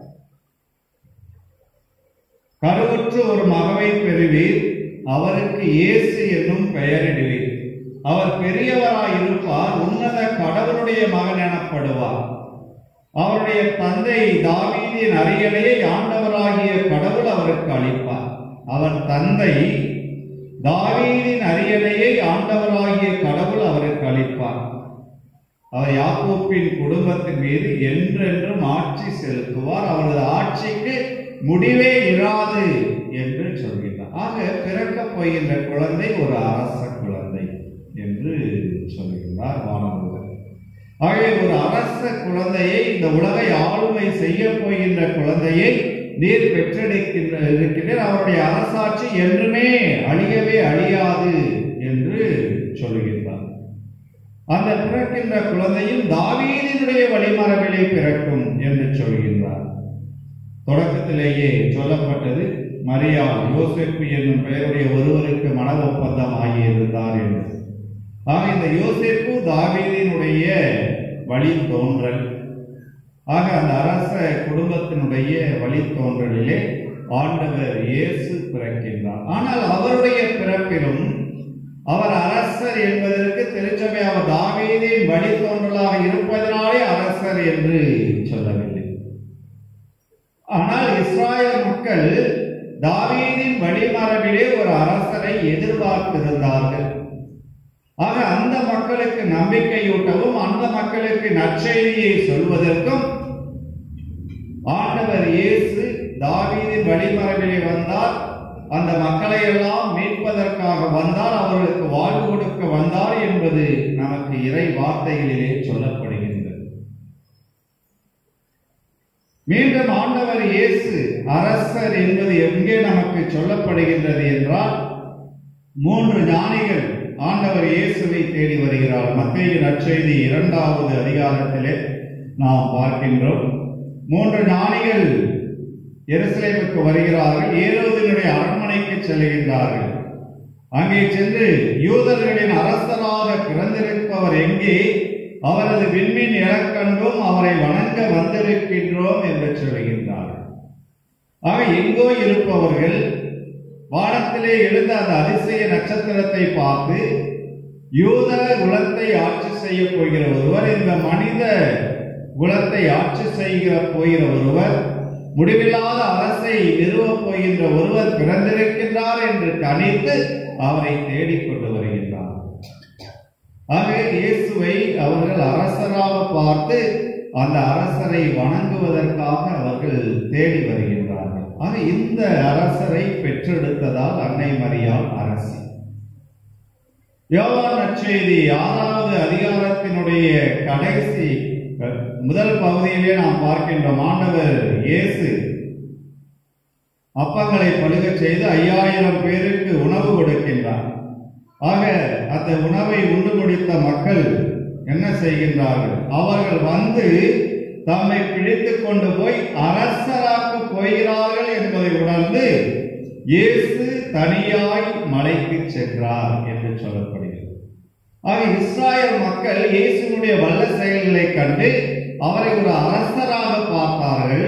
Speaker 5: கருவுற்று ஒரு மகவை பெறுவீர் அவருக்கு இயேசு என்னும் பெயரிடுவீர் அவர் பெரியவராய் இருப்பார் உன்னத கடவுளுடைய மகன் எனப்படுவார் அவருடைய தந்தை தாவீதின் அரியணையை ஆண்டவராகிய கடவுள் அவருக்கு அளிப்பார் அவர் தந்தை தாவீதின் அரியணையை ஆண்டவராகிய கடவுள் அவருக்கு அளிப்பார் அவர் யாக்கோப்பின் குடும்பத்தின் மீது என்றென்றும் ஆட்சி செலுத்துவார் அவரது ஆட்சிக்கு முடிவே இராது என்று சொல்கிறார் ஆக பிறக்கப் போகின்ற குழந்தை ஒரு அரச குழந்தை என்று சொல்கிறார் வானமுதர் ஆகவே ஒரு அரச குழந்தையை இந்த உலகை ஆளுமை செய்ய போகின்ற குழந்தையை நீர் பெற்றெடுக்கின்ற இருக்கின்ற அவருடைய அரசாட்சி என்றுமே அழியவே அழியாது என்று சொல்லுகின்றார் அந்த பிறக்கின்ற குழந்தையும் தாவீதினுடைய வழிமரபிலே பிறக்கும் என்று சொல்கின்றார் தொடக்கத்திலேயே சொல்லப்பட்டது மரியாள் யோசேப்பு என்னும் பெயருடைய ஒருவருக்கு மன ஒப்பந்தம் ஆகியிருந்தார் என்று ஆக இந்த யோசேப்பு தாவீதினுடைய வழி தோன்றல் ஆக அந்த அரச குடும்பத்தினுடைய வழி தோன்றலிலே ஆண்டவர் இயேசு பிறக்கின்றார் ஆனால் அவருடைய பிறப்பிலும் அவர் அரசர் என்பதற்கு திருச்சபை அவர் தாவீதின் வழி தோன்றலாக இருப்பதனாலே அரசர் என்று சொல்லவில்லை ஆனால் இஸ்ராயல் மக்கள் தாவீதின் வழிமரபிலே ஒரு அரசரை எதிர்பார்த்திருந்தார்கள் ஆக அந்த மக்களுக்கு நம்பிக்கையூட்டவும் அந்த மக்களுக்கு நற்செய்தியை சொல்வதற்கும் ஆண்டவர் இயேசு தாவீதின் வழிமரபிலே வந்தார் அந்த மக்களை எல்லாம் மீட்பதற்காக வந்தார் அவர்களுக்கு வாழ்வு கொடுக்க வந்தார் என்பது நமக்கு இறை வார்த்தைகளிலே சொல்லப்படுகின்றது மீண்டும் ஆண்டவர் இயேசு அரசர் என்பது எங்கே நமக்கு சொல்லப்படுகின்றது என்றால் மூன்று ஞானிகள் ஆண்டவர் இயேசுவை தேடி வருகிறார் மத்திய நற்செய்தி இரண்டாவது அதிகாரத்திலே நாம் பார்க்கின்றோம் மூன்று ஞானிகள் எருசலேமுக்கு வருகிறார்கள் ஏரோதினுடைய அரண்மனைக்கு செல்கின்றார்கள் அங்கே சென்று யூதர்களின் அரசராக பிறந்திருப்பவர் எங்கே அவரது விண்மீன் இலக்கண்டும் அவரை வணங்க வந்திருக்கின்றோம் என்று சொல்கின்றார்கள் ஆக எங்கோ இருப்பவர்கள் வானத்திலே எழுந்த அந்த அதிசய நட்சத்திரத்தை பார்த்து யூத குலத்தை ஆட்சி செய்ய போகிற ஒருவர் இந்த மனித குலத்தை ஆட்சி செய்கிற போகிற ஒருவர் முடிவில்லாத அரசை நிறுவப் போகின்ற ஒருவர் பிறந்திருக்கின்றார் என்று கணித்து அவரை தேடிக்கொண்டு வருகின்றார் ஆக இயேசுவை அவர்கள் அரசராக பார்த்து அந்த அரசரை வணங்குவதற்காக அவர்கள் தேடி வருகின்றார்கள் ஆக இந்த அரசரை பெற்றெடுத்ததால் அன்னை மரியாள் அரசி யோவான் நற்செய்தி ஆறாவது அதிகாரத்தினுடைய கடைசி அஹ், முதல் பகுதியிலே நாம் பார்க்கின்றோம் ஆண்டவர் இயேசு அப்பங்களை பழுகச் செய்து ஐயாயிரம் பேருக்கு உணவு கொடுக்கின்றார் ஆக அந்த உணவை உண்டு முடித்த மக்கள் என்ன செய்கின்றார்கள் அவர்கள் வந்து தம்மை பிடித்துக் கொண்டு போய் அரசராக்க போகிறார்கள் என்பதை உணர்ந்து இயேசு தனியாய் மலைக்கு சென்றார் என்று சொல்லப்படுகிறது
Speaker 6: ஆக இஸ்ராயல் மக்கள் இயேசுனுடைய வல்ல செயல்களை கண்டு அவரை ஒரு அரசராக பார்த்தார்கள்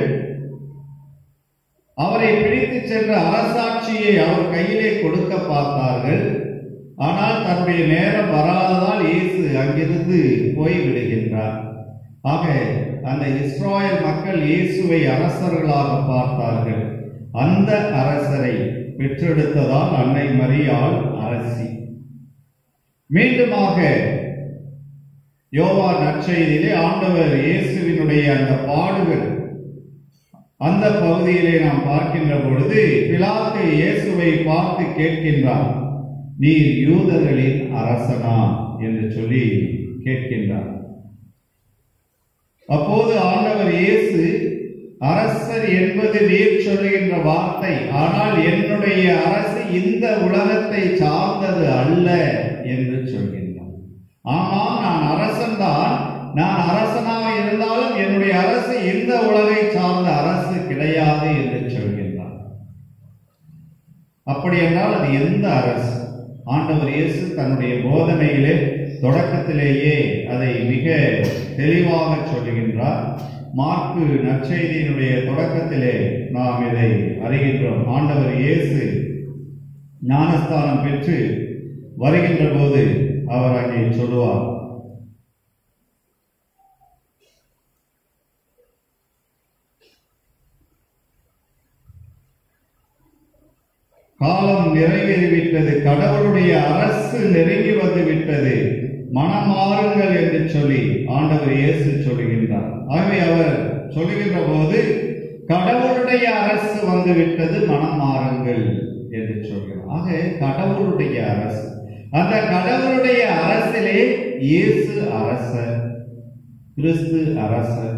Speaker 6: அவரை பிடித்து சென்ற அரசாட்சியை அவர் கையிலே கொடுக்க பார்த்தார்கள் ஆனால் தன்னுடைய நேரம் வராததால் இயேசு அங்கிருந்து போய்விடுகின்றார் ஆக அந்த இஸ்ராயல் மக்கள் இயேசுவை அரசர்களாக பார்த்தார்கள் அந்த அரசரை பெற்றெடுத்ததால் அன்னை மரியாள் அரசி மீண்டுமாக யோவா நற்செய்தியிலே ஆண்டவர் இயேசுவினுடைய அந்த பாடுகள் அந்த பகுதியிலே நாம் பார்க்கின்ற பொழுது பிலாத்து இயேசுவை பார்த்து கேட்கின்றார் நீர் யூதர்களின் அரசனா என்று சொல்லி கேட்கின்றார் அப்போது ஆண்டவர் இயேசு அரசர் என்பது நீர் சொல்லுகின்ற வார்த்தை ஆனால் என்னுடைய அரசு இந்த உலகத்தை சார்ந்தது அல்ல என்று சொல்கின்றார் ஆமாம் நான் அரசன்தான் நான் அரசனாக இருந்தாலும் என்னுடைய அரசு இந்த உலகை சார்ந்த அரசு கிடையாது என்று சொல்கின்றார் அப்படி என்றால் அது எந்த அரசு ஆண்டவர் இயேசு தன்னுடைய போதனையிலே தொடக்கத்திலேயே அதை மிக தெளிவாக சொல்லுகின்றார் மார்க்கு நற்செய்தியினுடைய தொடக்கத்திலே நாம் இதை அறிகின்றோம் ஆண்டவர் இயேசு ஞானஸ்தானம் பெற்று வருகின்ற போது அவர் அங்கே சொல்லுவார் காலம் நிறைவேறிவிட்டது கடவுளுடைய அரசு நெருங்கி வந்து விட்டது மனமாறுங்கள் என்று சொல்லி ஆண்டவர் இயேசு சொல்லுகின்றார் ஆகவே அவர் சொல்லுகின்ற போது கடவுளுடைய அரசு வந்து விட்டது மனம் மாறுங்கள் என்று சொல்கிறார் ஆக கடவுளுடைய அரசு அந்த கடவுளுடைய அரசிலே இயேசு அரசர் கிறிஸ்து அரசர்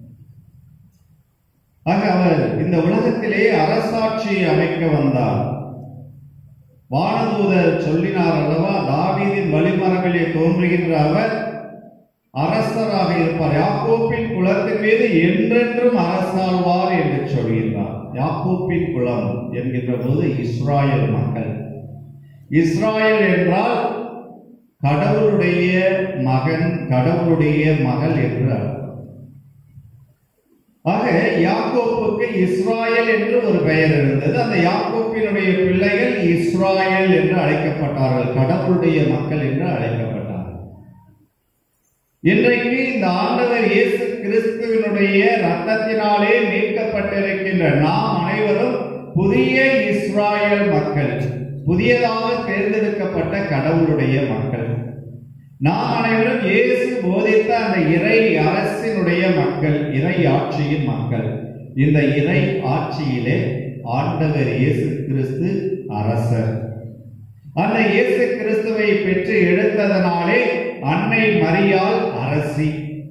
Speaker 6: ஆக அவர் இந்த உலகத்திலே அரசாட்சியை அமைக்க வந்தார் வானதூதர் சொல்லினார் அல்லவா தாவீதின் வழிமரபிலே தோன்றுகின்ற அவர் அரசராக இருப்பார் யாக்கோப்பின் குலத்தின் மீது என்றென்றும் அரசாழ்வார் என்று சொல்கின்றார் யாக்கோப்பின் குலம் என்கின்ற போது இஸ்ராயல் மக்கள் இஸ்ராயல் என்றால் கடவுளுடைய மகன் கடவுளுடைய மகள் என்று அர்த்தம் ஆக யாக்கோப்புக்கு இஸ்ராயல் என்று ஒரு பெயர் இருந்தது அந்த யாக்கோப்பினுடைய பிள்ளைகள் இஸ்ராயல் என்று அழைக்கப்பட்டார்கள் கடவுளுடைய மக்கள் என்று அழைக்கப்பட்டார்கள் இன்றைக்கு இந்த ஆண்டவர் இயேசு கிறிஸ்துவினுடைய ரத்தத்தினாலே மீட்கப்பட்டிருக்கின்ற நாம் அனைவரும் புதிய இஸ்ராயல் மக்கள் புதியதாக தேர்ந்தெடுக்கப்பட்ட கடவுளுடைய மக்கள் நாம் அனைவரும் இயேசு போதித்த அந்த இறை அரசினுடைய மக்கள் இறை ஆட்சியின் மக்கள் இந்த இறை ஆட்சியிலே ஆண்டவர் இயேசு கிறிஸ்து அரசர் அந்த இயேசு கிறிஸ்துவை பெற்று எடுத்ததனாலே அன்னை மரியாள் அரசி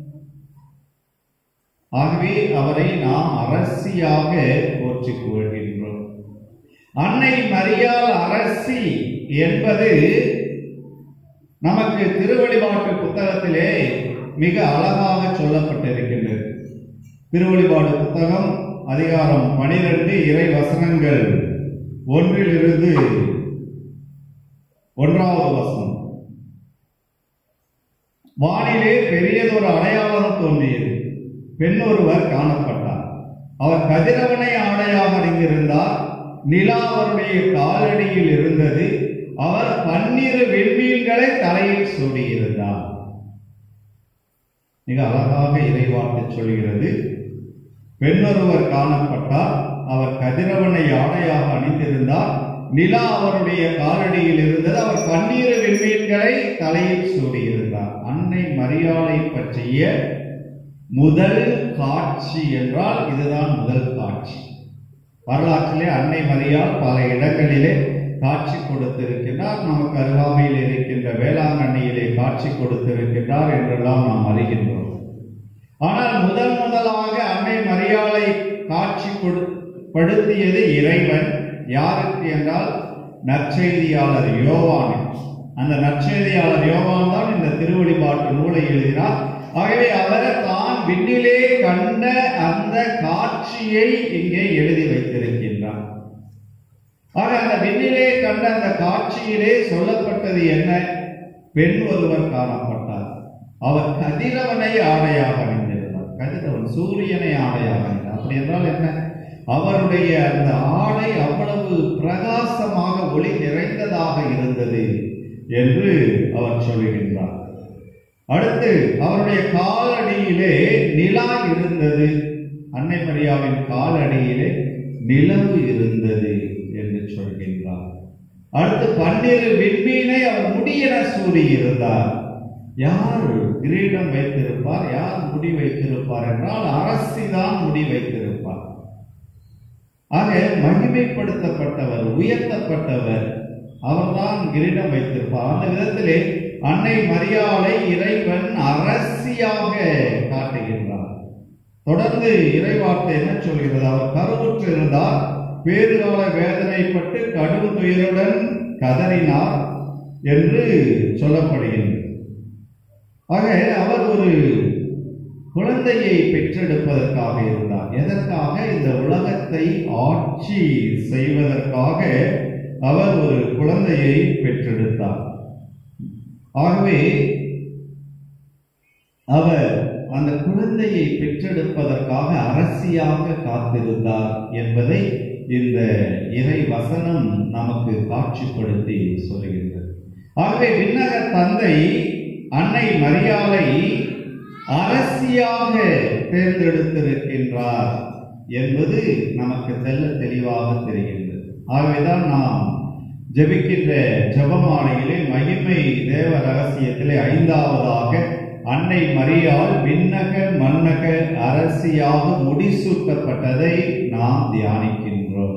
Speaker 6: ஆகவே அவரை நாம் அரசியாக போற்றிக் கொள்கின்றோம் அன்னை மரியாள் அரசி என்பது நமக்கு திருவழிபாட்டு புத்தகத்திலே மிக அழகாக சொல்லப்பட்டிருக்கின்றது திருவழிபாடு புத்தகம் அதிகாரம் பனிரெண்டு இறை வசனங்கள் ஒன்றிலிருந்து ஒன்றாவது வசனம் வானிலே பெரியதொரு அடையாளம் தோன்றியது பெண் ஒருவர் காணப்பட்டார் அவர் கதிரவனை ஆடையாக அணிந்திருந்தார் நிலா அவருடைய காலடியில் இருந்தது அவர் பன்னிரு வெண்மீன்களை தலையில் சூடியிருந்தார் மிக அழகாக இறைவாட்டு சொல்கிறது பெண்ணொருவர் காணப்பட்டார் அவர் கதிரவனை ஆடையாக அணிந்திருந்தார் நிலா அவருடைய காலடியில் இருந்தது அவர் பன்னீர் வெண்மீன்களை தலையில் சூடியிருந்தார் அன்னை மரியாதை பற்றிய முதல் காட்சி என்றால் இதுதான் முதல் காட்சி வரலாற்றிலே அன்னை மரியாள் பல இடங்களிலே காட்சி கொடுத்திருக்கிறார் நமக்கு அருகாமையில் இருக்கின்ற வேளாங்கண்ணியிலே காட்சி கொடுத்திருக்கின்றார் என்றெல்லாம் நாம் அறிகின்றோம் ஆனால் முதல் முதலாக அன்னை மரியாளை காட்சி கொடு படுத்தியது இறைவன் யாருக்கு என்றால் நற்செய்தியாளர் யோவான் அந்த நற்செய்தியாளர் யோவான் தான் இந்த திருவழிபாட்டு நூலை எழுதினார் ஆகவே அவர் தான் விண்ணிலே கண்ட அந்த காட்சியை இங்கே எழுதி வைத்திருக்கின்றார் ஆக அந்த விண்ணிலே கண்ட அந்த காட்சியிலே சொல்லப்பட்டது என்ன பெண் ஒருவர் காணப்பட்டார் அவர் கதிரவனை ஆடையாக அணிந்திருந்தார் கதிரவன் சூரியனை ஆடையாக அணிந்தார் அப்படி என்றால் என்ன அவருடைய அந்த ஆடை அவ்வளவு பிரகாசமாக ஒளி நிறைந்ததாக இருந்தது என்று அவர் சொல்லுகின்றார் அடுத்து அவருடைய காலடியிலே நிலா இருந்தது அன்னை மரியாவின் காலடியிலே நிலவு இருந்தது என்று சொல்கின்றார் அடுத்து பன்னிரு விண்மீனை அவர் முடியென சூடி இருந்தார் யார் கிரீடம் வைத்திருப்பார் யார் முடி வைத்திருப்பார் என்றால் அரசிதான் முடி வைத்திருப்பார் ஆக மகிமைப்படுத்தப்பட்டவர் உயர்த்தப்பட்டவர் அவர்தான் கிரீடம் வைத்திருப்பார் அந்த விதத்திலே அன்னை மரியாளை இறைவன் அரசியாக காட்டுகின்றார் தொடர்ந்து இறைவார்த்தை என்ன சொல்கிறது அவர் கருவுற்று இருந்தார் பேறுகால வேதனைப்பட்டு கடும் துயருடன் கதறினார் என்று சொல்லப்படுகின்றது ஆக அவர் ஒரு குழந்தையை பெற்றெடுப்பதற்காக இருந்தார் எதற்காக இந்த உலகத்தை ஆட்சி செய்வதற்காக அவர் ஒரு குழந்தையை பெற்றெடுத்தார் ஆகவே அவர் அந்த குழந்தையை பெற்றெடுப்பதற்காக அரசியாக காத்திருந்தார் என்பதை இந்த இறை வசனம் நமக்கு காட்சிப்படுத்தி சொல்லுகின்றது ஆகவே விண்ணக தந்தை அன்னை மரியாளை அரசியாக தேர்ந்தெடுத்திருக்கின்றார் என்பது நமக்கு தெல்ல தெளிவாக தெரிகின்றது ஆகவேதான் நாம் ஜெபிக்கின்ற ஜெபமாலையிலே மகிமை தேவ ரகசியத்திலே ஐந்தாவதாக அன்னை மரியாள் விண்ணக மன்னக அரசியாக முடிசூட்டப்பட்டதை நாம் தியானிக்கின்றோம்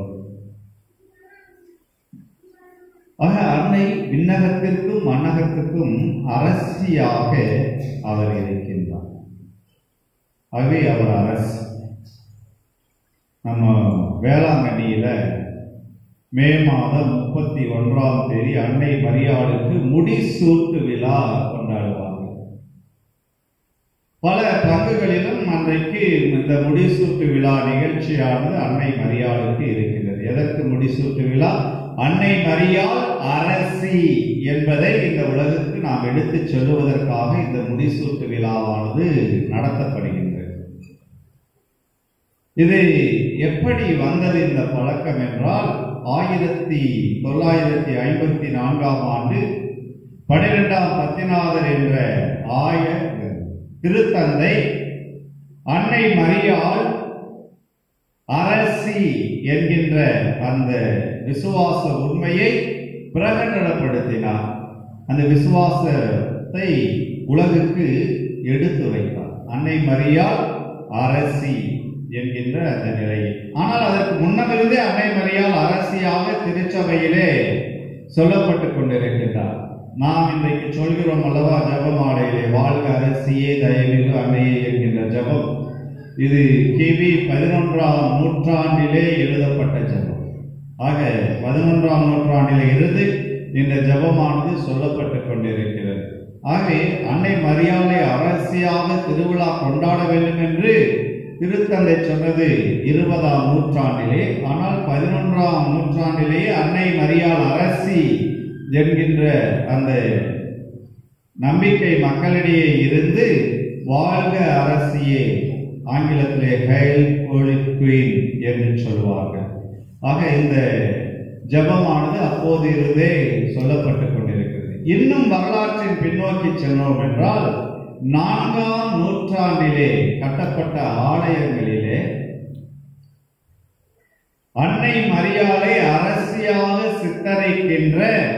Speaker 6: ஆக அன்னை விண்ணகத்திற்கும் மன்னகத்திற்கும் அரசியாக அவர் இருக்கின்றார் ஆகவே அவர் அரசு நம்ம வேளாங்கண்ணியில மே மாதம் முப்பத்தி ஒன்றாம் தேதி அன்னை மரியாளுக்கு முடிசூட்டு விழா கொண்டாடுவார்கள் பல பங்குகளிலும் அன்றைக்கு இந்த முடிசூட்டு விழா நிகழ்ச்சியானது அன்னை மரியாளுக்கு இருக்கின்றது எதற்கு முடிசூட்டு விழா அன்னை மரியாள் அரசி என்பதை இந்த உலகுக்கு நாம் எடுத்துச் சொல்லுவதற்காக இந்த முடிசூட்டு விழாவானது நடத்தப்படுகின்றது இது எப்படி வந்தது இந்த பழக்கம் என்றால் ஆயிரத்தி தொள்ளாயிரத்தி ஐம்பத்தி நான்காம் ஆண்டு பனிரெண்டாம் பத்திநாதர் என்ற ஆய திருத்தந்தை அன்னை மரியாள் அரசி என்கின்ற அந்த விசுவாச உண்மையை பிரகடனப்படுத்தினார் அந்த விசுவாசத்தை உலகுக்கு எடுத்து வைத்தார் அன்னை மரியாள் அரசி என்கின்ற அந்த நிலையில் ஆனால் அதற்கு முன்னமிருந்தே அன்னை மரியாள் அரசியாக திருச்சபையிலே சொல்லப்பட்டுக் கொண்டிருக்கின்றார் நாம் இன்றைக்கு சொல்கிறோம் அல்லவா ஜபமாலையிலே வாழ்க அரசியே தயவிகு அன்னையே என்கின்ற ஜபம் இது கிபி பதினொன்றாம் நூற்றாண்டிலே எழுதப்பட்ட ஜபம் ஆக பதினொன்றாம் நூற்றாண்டிலே இருந்து இந்த ஜபமானது சொல்லப்பட்டுக் கொண்டிருக்கிறது ஆகவே அன்னை மரியாதை அரசியாக திருவிழா கொண்டாட வேண்டும் என்று திருத்தந்தை சொன்னது இருபதாம் நூற்றாண்டிலே ஆனால் பதினொன்றாம் நூற்றாண்டிலேயே அன்னை மரியாள் அரசி என்கின்ற அந்த நம்பிக்கை மக்களிடையே இருந்து வாழ்க அரசியே ஆங்கிலத்திலே ஹைல் ஹோலி குயின் என்று சொல்வார்கள் ஆக இந்த ஜபமானது அப்போது இருந்தே சொல்லப்பட்டுக் கொண்டிருக்கிறது இன்னும் வரலாற்றின் பின்னோக்கி சென்றோம் என்றால் நான்காம் நூற்றாண்டிலே கட்டப்பட்ட ஆலயங்களிலே அன்னை மரியாதை அரசியாக சித்தரிக்கின்ற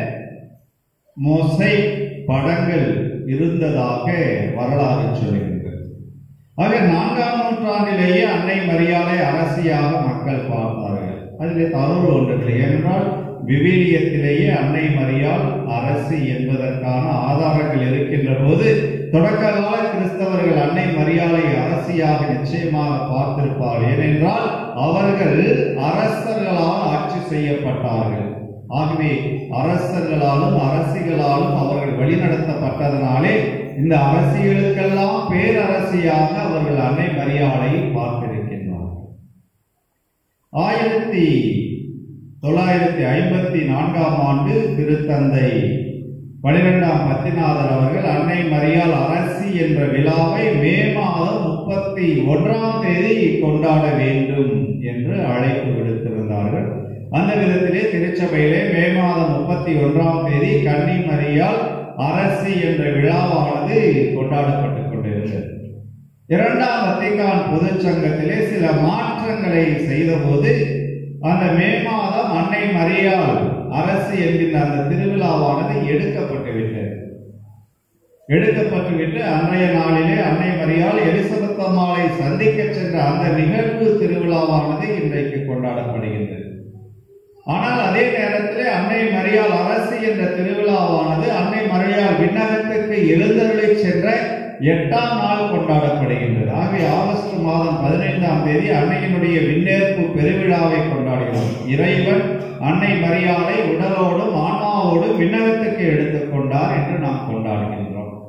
Speaker 6: மொசை படங்கள் இருந்ததாக வரலாறு சொல்கின்றது ஆக நான்காம் நூற்றாண்டிலேயே அன்னை மரியாதை அரசியாக மக்கள் பார்த்தார்கள் அதிலே தவறு ஒன்றில்லை ஏனென்றால் விவிலியத்திலேயே அன்னை மரியாள் அரசி என்பதற்கான ஆதாரங்கள் இருக்கின்ற போது தொடக்க கால கிறிஸ்தவர்கள் அன்னை மரியாதை அரசியாக நிச்சயமாக பார்த்திருப்பார்கள் ஏனென்றால் அவர்கள் அரசர்களால் ஆட்சி செய்யப்பட்டார்கள் ஆகவே அரசர்களாலும் அரசிகளாலும் அவர்கள் வழிநடத்தப்பட்டதனாலே இந்த அரசியலுக்கெல்லாம் பேரரசியாக அவர்கள் அன்னை மரியாதை பார்த்திருக்கின்றார்கள் ஆயிரத்தி தொள்ளாயிரத்தி ஐம்பத்தி நான்காம் ஆண்டு திருத்தந்தை பனிரெண்டாம் பத்திநாதர் அவர்கள் அன்னை மரியாள் அரசி என்ற விழாவை மே மாதம் முப்பத்தி ஒன்றாம் தேதி கொண்டாட வேண்டும் என்று அழைப்பு விடுத்திருந்தார்கள் அந்த விதத்திலே திருச்சபையிலே மே மாதம் முப்பத்தி ஒன்றாம் தேதி கன்னி மரியாள் அரசி என்ற விழாவானது கொண்டாடப்பட்டுக் கொண்டிருந்தது இரண்டாம் வத்திக்கான் பொதுச் சங்கத்திலே சில மாற்றங்களை செய்தபோது அந்த மே மாதம் அன்னை மரியாள் அரசு என்கின்ற அந்த திருவிழாவானது எடுக்கப்பட்டு விட்டது எடுக்கப்பட்டு விட்டு அன்றைய நாளிலே அன்னை மரியாள் எலிசபெத் அம்மாளை சந்திக்க சென்ற அந்த நிகழ்வு திருவிழாவானது இன்றைக்கு கொண்டாடப்படுகின்றது ஆனால் அதே நேரத்திலே அன்னை மரியாள் அரசு என்ற திருவிழாவானது அன்னை மரியாள் விண்ணகத்துக்கு எழுந்தருளை சென்ற எட்டாம் நாள் கொண்டாடப்படுகின்றது ஆகவே ஆகஸ்ட் மாதம் பதினைந்தாம் தேதி அன்னையினுடைய விண்ணேற்பு பெருவிழாவை கொண்டாடுகிறோம் இறைவன் அன்னை மரியாதை உடலோடும் ஆன்மாவோடும் விண்ணகத்துக்கு எடுத்துக்கொண்டார் என்று நாம் கொண்டாடுகின்றோம்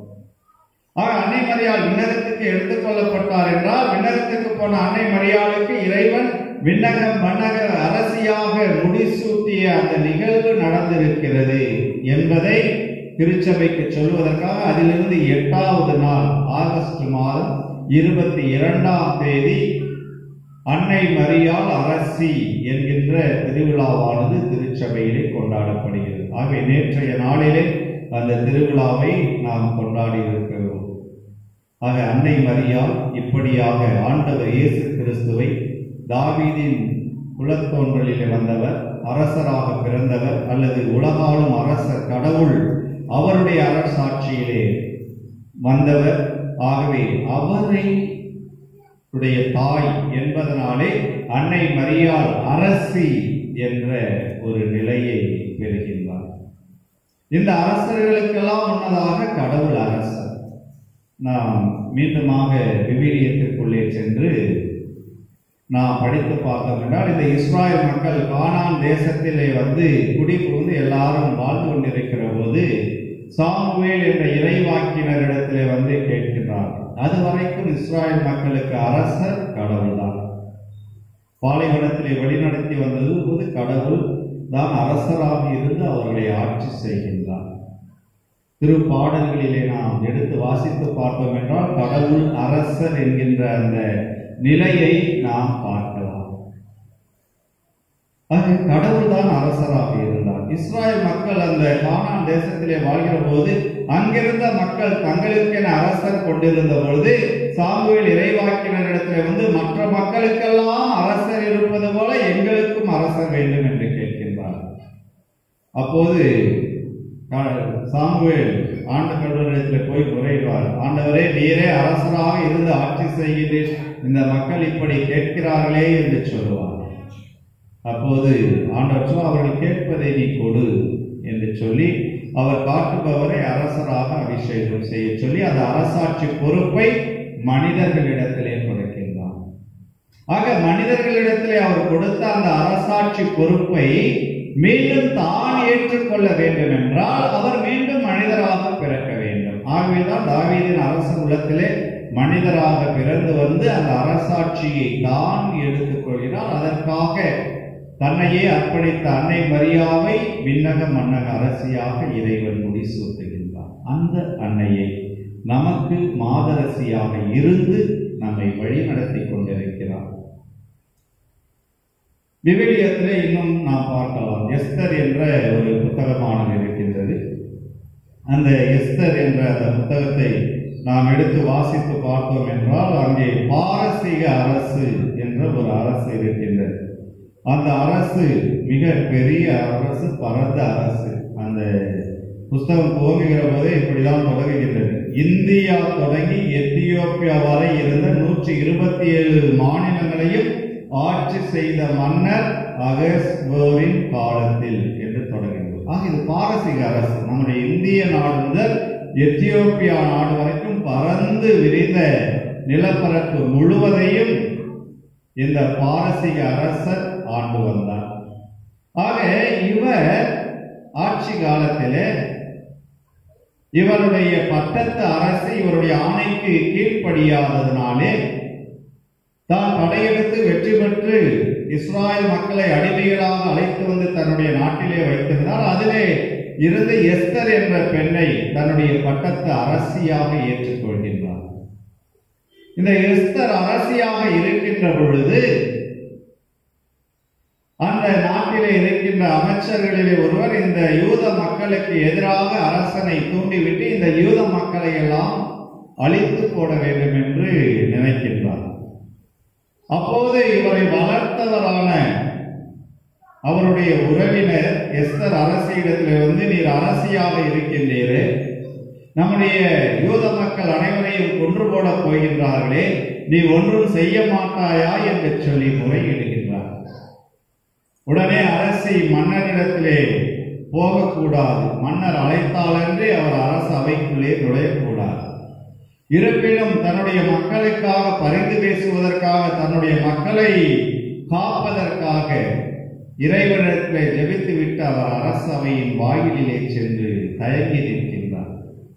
Speaker 6: ஆக அன்னை மரியாள் விண்ணகத்துக்கு எடுத்துக் கொள்ளப்பட்டார் என்றால் விண்ணகத்துக்கு போன அன்னை மரியாளுக்கு இறைவன் விண்ணகம் மன்னக அரசியாக முடிசூட்டிய அந்த நிகழ்வு நடந்திருக்கிறது என்பதை திருச்சபைக்கு சொல்வதற்காக அதிலிருந்து எட்டாவது நாள் ஆகஸ்ட் மாதம் இருபத்தி இரண்டாம் தேதி அன்னை மரியாள் அரசி என்கின்ற திருவிழாவானது திருச்சபையிலே கொண்டாடப்படுகிறது ஆகவே நேற்றைய நாளிலே அந்த திருவிழாவை நாம் கொண்டாடி இருக்கிறோம் ஆக அன்னை மரியாள் இப்படியாக ஆண்டவர் இயேசு கிறிஸ்துவை தாவீதின் குலத்தோன்றலிலே வந்தவர் அரசராக பிறந்தவர் அல்லது உலகாளும் அரசர் கடவுள் அவருடைய அரசாட்சியிலே வந்தவர் ஆகவே அவரை உடைய தாய் என்பதனாலே அன்னை மரியாள் அரசி என்ற ஒரு நிலையை பெறுகின்றார் இந்த அரசர்களுக்கெல்லாம் முன்னதாக கடவுள் அரசர் நாம் மீண்டுமாக விவிலியத்திற்குள்ளே சென்று நாம் படித்து பார்த்தோம் என்றால் இந்த இஸ்ராயல் மக்கள் கானான் தேசத்திலே வந்து குடிபுகுந்து எல்லாரும் வாழ்ந்து கொண்டிருக்கிற போது சாமுவேல் என்ற இறைவாக்கினரிடத்திலே வந்து கேட்கின்றார்கள் அது வரைக்கும் இஸ்ராயல் மக்களுக்கு அரசர் கடவுள்தான் பாலைவனத்திலே வழிநடத்தி வந்தது போது கடவுள் தான் அரசராக இருந்து அவர்களை ஆட்சி செய்கின்றார் திருப்பாடல்களிலே நாம் எடுத்து வாசித்து பார்த்தோம் என்றால் கடவுள் அரசர் என்கின்ற அந்த நிலையை நாம் பார்க்கலாம் அது கடவுள் தான் அரசராக இருந்தார் இஸ்ராயல் மக்கள் அந்த கானான் தேசத்திலே வாழ்கிற போது அங்கிருந்த மக்கள் தங்களுக்கென அரசர் கொண்டிருந்த பொழுது சாமுவேல் இறைவாக்கினரிடத்திலே வந்து மற்ற மக்களுக்கெல்லாம் அரசர் இருப்பது போல எங்களுக்கும் அரசர் வேண்டும் என்று கேட்கின்றார் அப்போது சாமுவேல் ஆண்டு கடவுளிடத்தில் போய் முறையிடுவார் ஆண்டவரே நீரே அரசராக இருந்து ஆட்சி செய்கிறீர் இந்த மக்கள் இப்படி கேட்கிறார்களே என்று சொல்லுவார் அப்போது ஆண்டவர் சொல்ல அவர்கள் கேட்பதை நீ கொடு என்று சொல்லி அவர் காட்டுபவரை அரசராக அபிஷேகம் செய்ய சொல்லி அந்த அரசாட்சி பொறுப்பை மனிதர்களிடத்திலே கொடுக்கின்றார் ஆக மனிதர்களிடத்திலே அவர் கொடுத்த அந்த அரசாட்சி பொறுப்பை மீண்டும் தான் ஏற்றுக்கொள்ள வேண்டும் என்றால் அவர் மீண்டும் மனிதராக பிறக்க வேண்டும் ஆகவேதான் தாவீதின் அரச குலத்திலே மனிதராக பிறந்து வந்து அந்த அரசாட்சியை தான் எடுத்துக்கொள்கிறார் அதற்காக தன்னையே அர்ப்பணித்த அன்னை மரியாவை விண்ணக மன்னக அரசியாக இறைவன் முடிசூட்டுகின்றார் அந்த அன்னையை நமக்கு மாதரசியாக இருந்து நம்மை வழி நடத்தி கொண்டிருக்கிறார் விவிலியத்திலே இன்னும் நாம் பார்க்கலாம் எஸ்தர் என்ற ஒரு புத்தகமானது இருக்கின்றது அந்த எஸ்தர் என்ற அந்த புத்தகத்தை நாம் எடுத்து வாசித்து பார்த்தோம் என்றால் அங்கே பாரசீக அரசு என்ற ஒரு அரசு இருக்கின்றது அந்த அரசு மிக பெரிய அரசு பரந்த அரசு அந்த புஸ்தகம் துவங்குகிற போதே இப்படிதான் தொடங்குகின்றது இந்தியா தொடங்கி எத்தியோப்பியா வரை இருந்த நூற்றி இருபத்தி ஏழு மாநிலங்களையும் ஆட்சி செய்த மன்னர் அகஸ்வோரின் காலத்தில் என்று தொடங்குகிறது ஆக இது பாரசீக அரசு நம்முடைய இந்திய நாடு முதல் எத்தியோப்பியா நாடு வரைக்கும் பறந்து விரிந்த நிலப்பரப்பு முழுவதையும் இந்த பாரசீக அரசர் ஆண்டு வந்தார் ஆக இவர் ஆட்சி காலத்திலே இவருடைய பட்டத்து அரசு இவருடைய ஆணைக்கு கீழ்ப்படியாததினாலே தான் படையெடுத்து வெற்றி பெற்று இஸ்ராயல் மக்களை அடிமைகளாக அழைத்து வந்து தன்னுடைய நாட்டிலே வைத்திருந்தார் அதிலே இருந்து எஸ்தர் என்ற பெண்ணை தன்னுடைய பட்டத்து அரசியாக ஏற்றுக்கொள்கின்றார் இந்த எஸ்தர் அரசியாக இருக்கின்ற பொழுது அந்த நாட்டிலே இருக்கின்ற அமைச்சர்களிலே ஒருவர் இந்த யூத மக்களுக்கு எதிராக அரசனை தூண்டிவிட்டு இந்த யூத மக்களை எல்லாம் அழித்து போட வேண்டும் என்று நினைக்கின்றார் அப்போது இவரை வளர்த்தவரான அவருடைய உறவினர் எஸ்தர் அரசியிடத்தில் வந்து நீர் அரசியாக இருக்கின்றீரே நம்முடைய யூத மக்கள் அனைவரையும் கொன்று போடப் போகின்றார்களே நீ ஒன்றும் செய்ய மாட்டாயா என்று சொல்லி முறையிடுகின்றார் உடனே அரசி மன்னரிடத்திலே போகக்கூடாது மன்னர் அழைத்தாலன்றி அவர் அரசு அவைக்குள்ளே நுழையக்கூடாது இருப்பினும் தன்னுடைய மக்களுக்காக பரிந்து பேசுவதற்காக தன்னுடைய மக்களை காப்பதற்காக இறைவனிடத்திலே ஜெபித்துவிட்டு அவர் அரசவையின் வாயிலிலே சென்று தயங்கி நிற்கின்றார்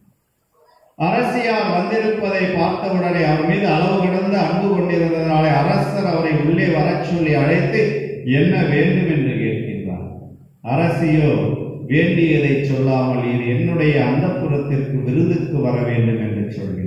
Speaker 6: அரசியார் வந்திருப்பதை பார்த்தவுடனே அவர் மீது அளவு கடந்து அன்பு கொண்டிருந்ததனாலே அரசர் அவரை உள்ளே வரச் சொல்லி அழைத்து என்ன வேண்டும் என்று கேட்கின்றார் அரசியோ வேண்டியதை சொல்லாமல் இது என்னுடைய அந்தப்புறத்திற்கு விருதுக்கு வர வேண்டும் என்று சொல்கின்றார்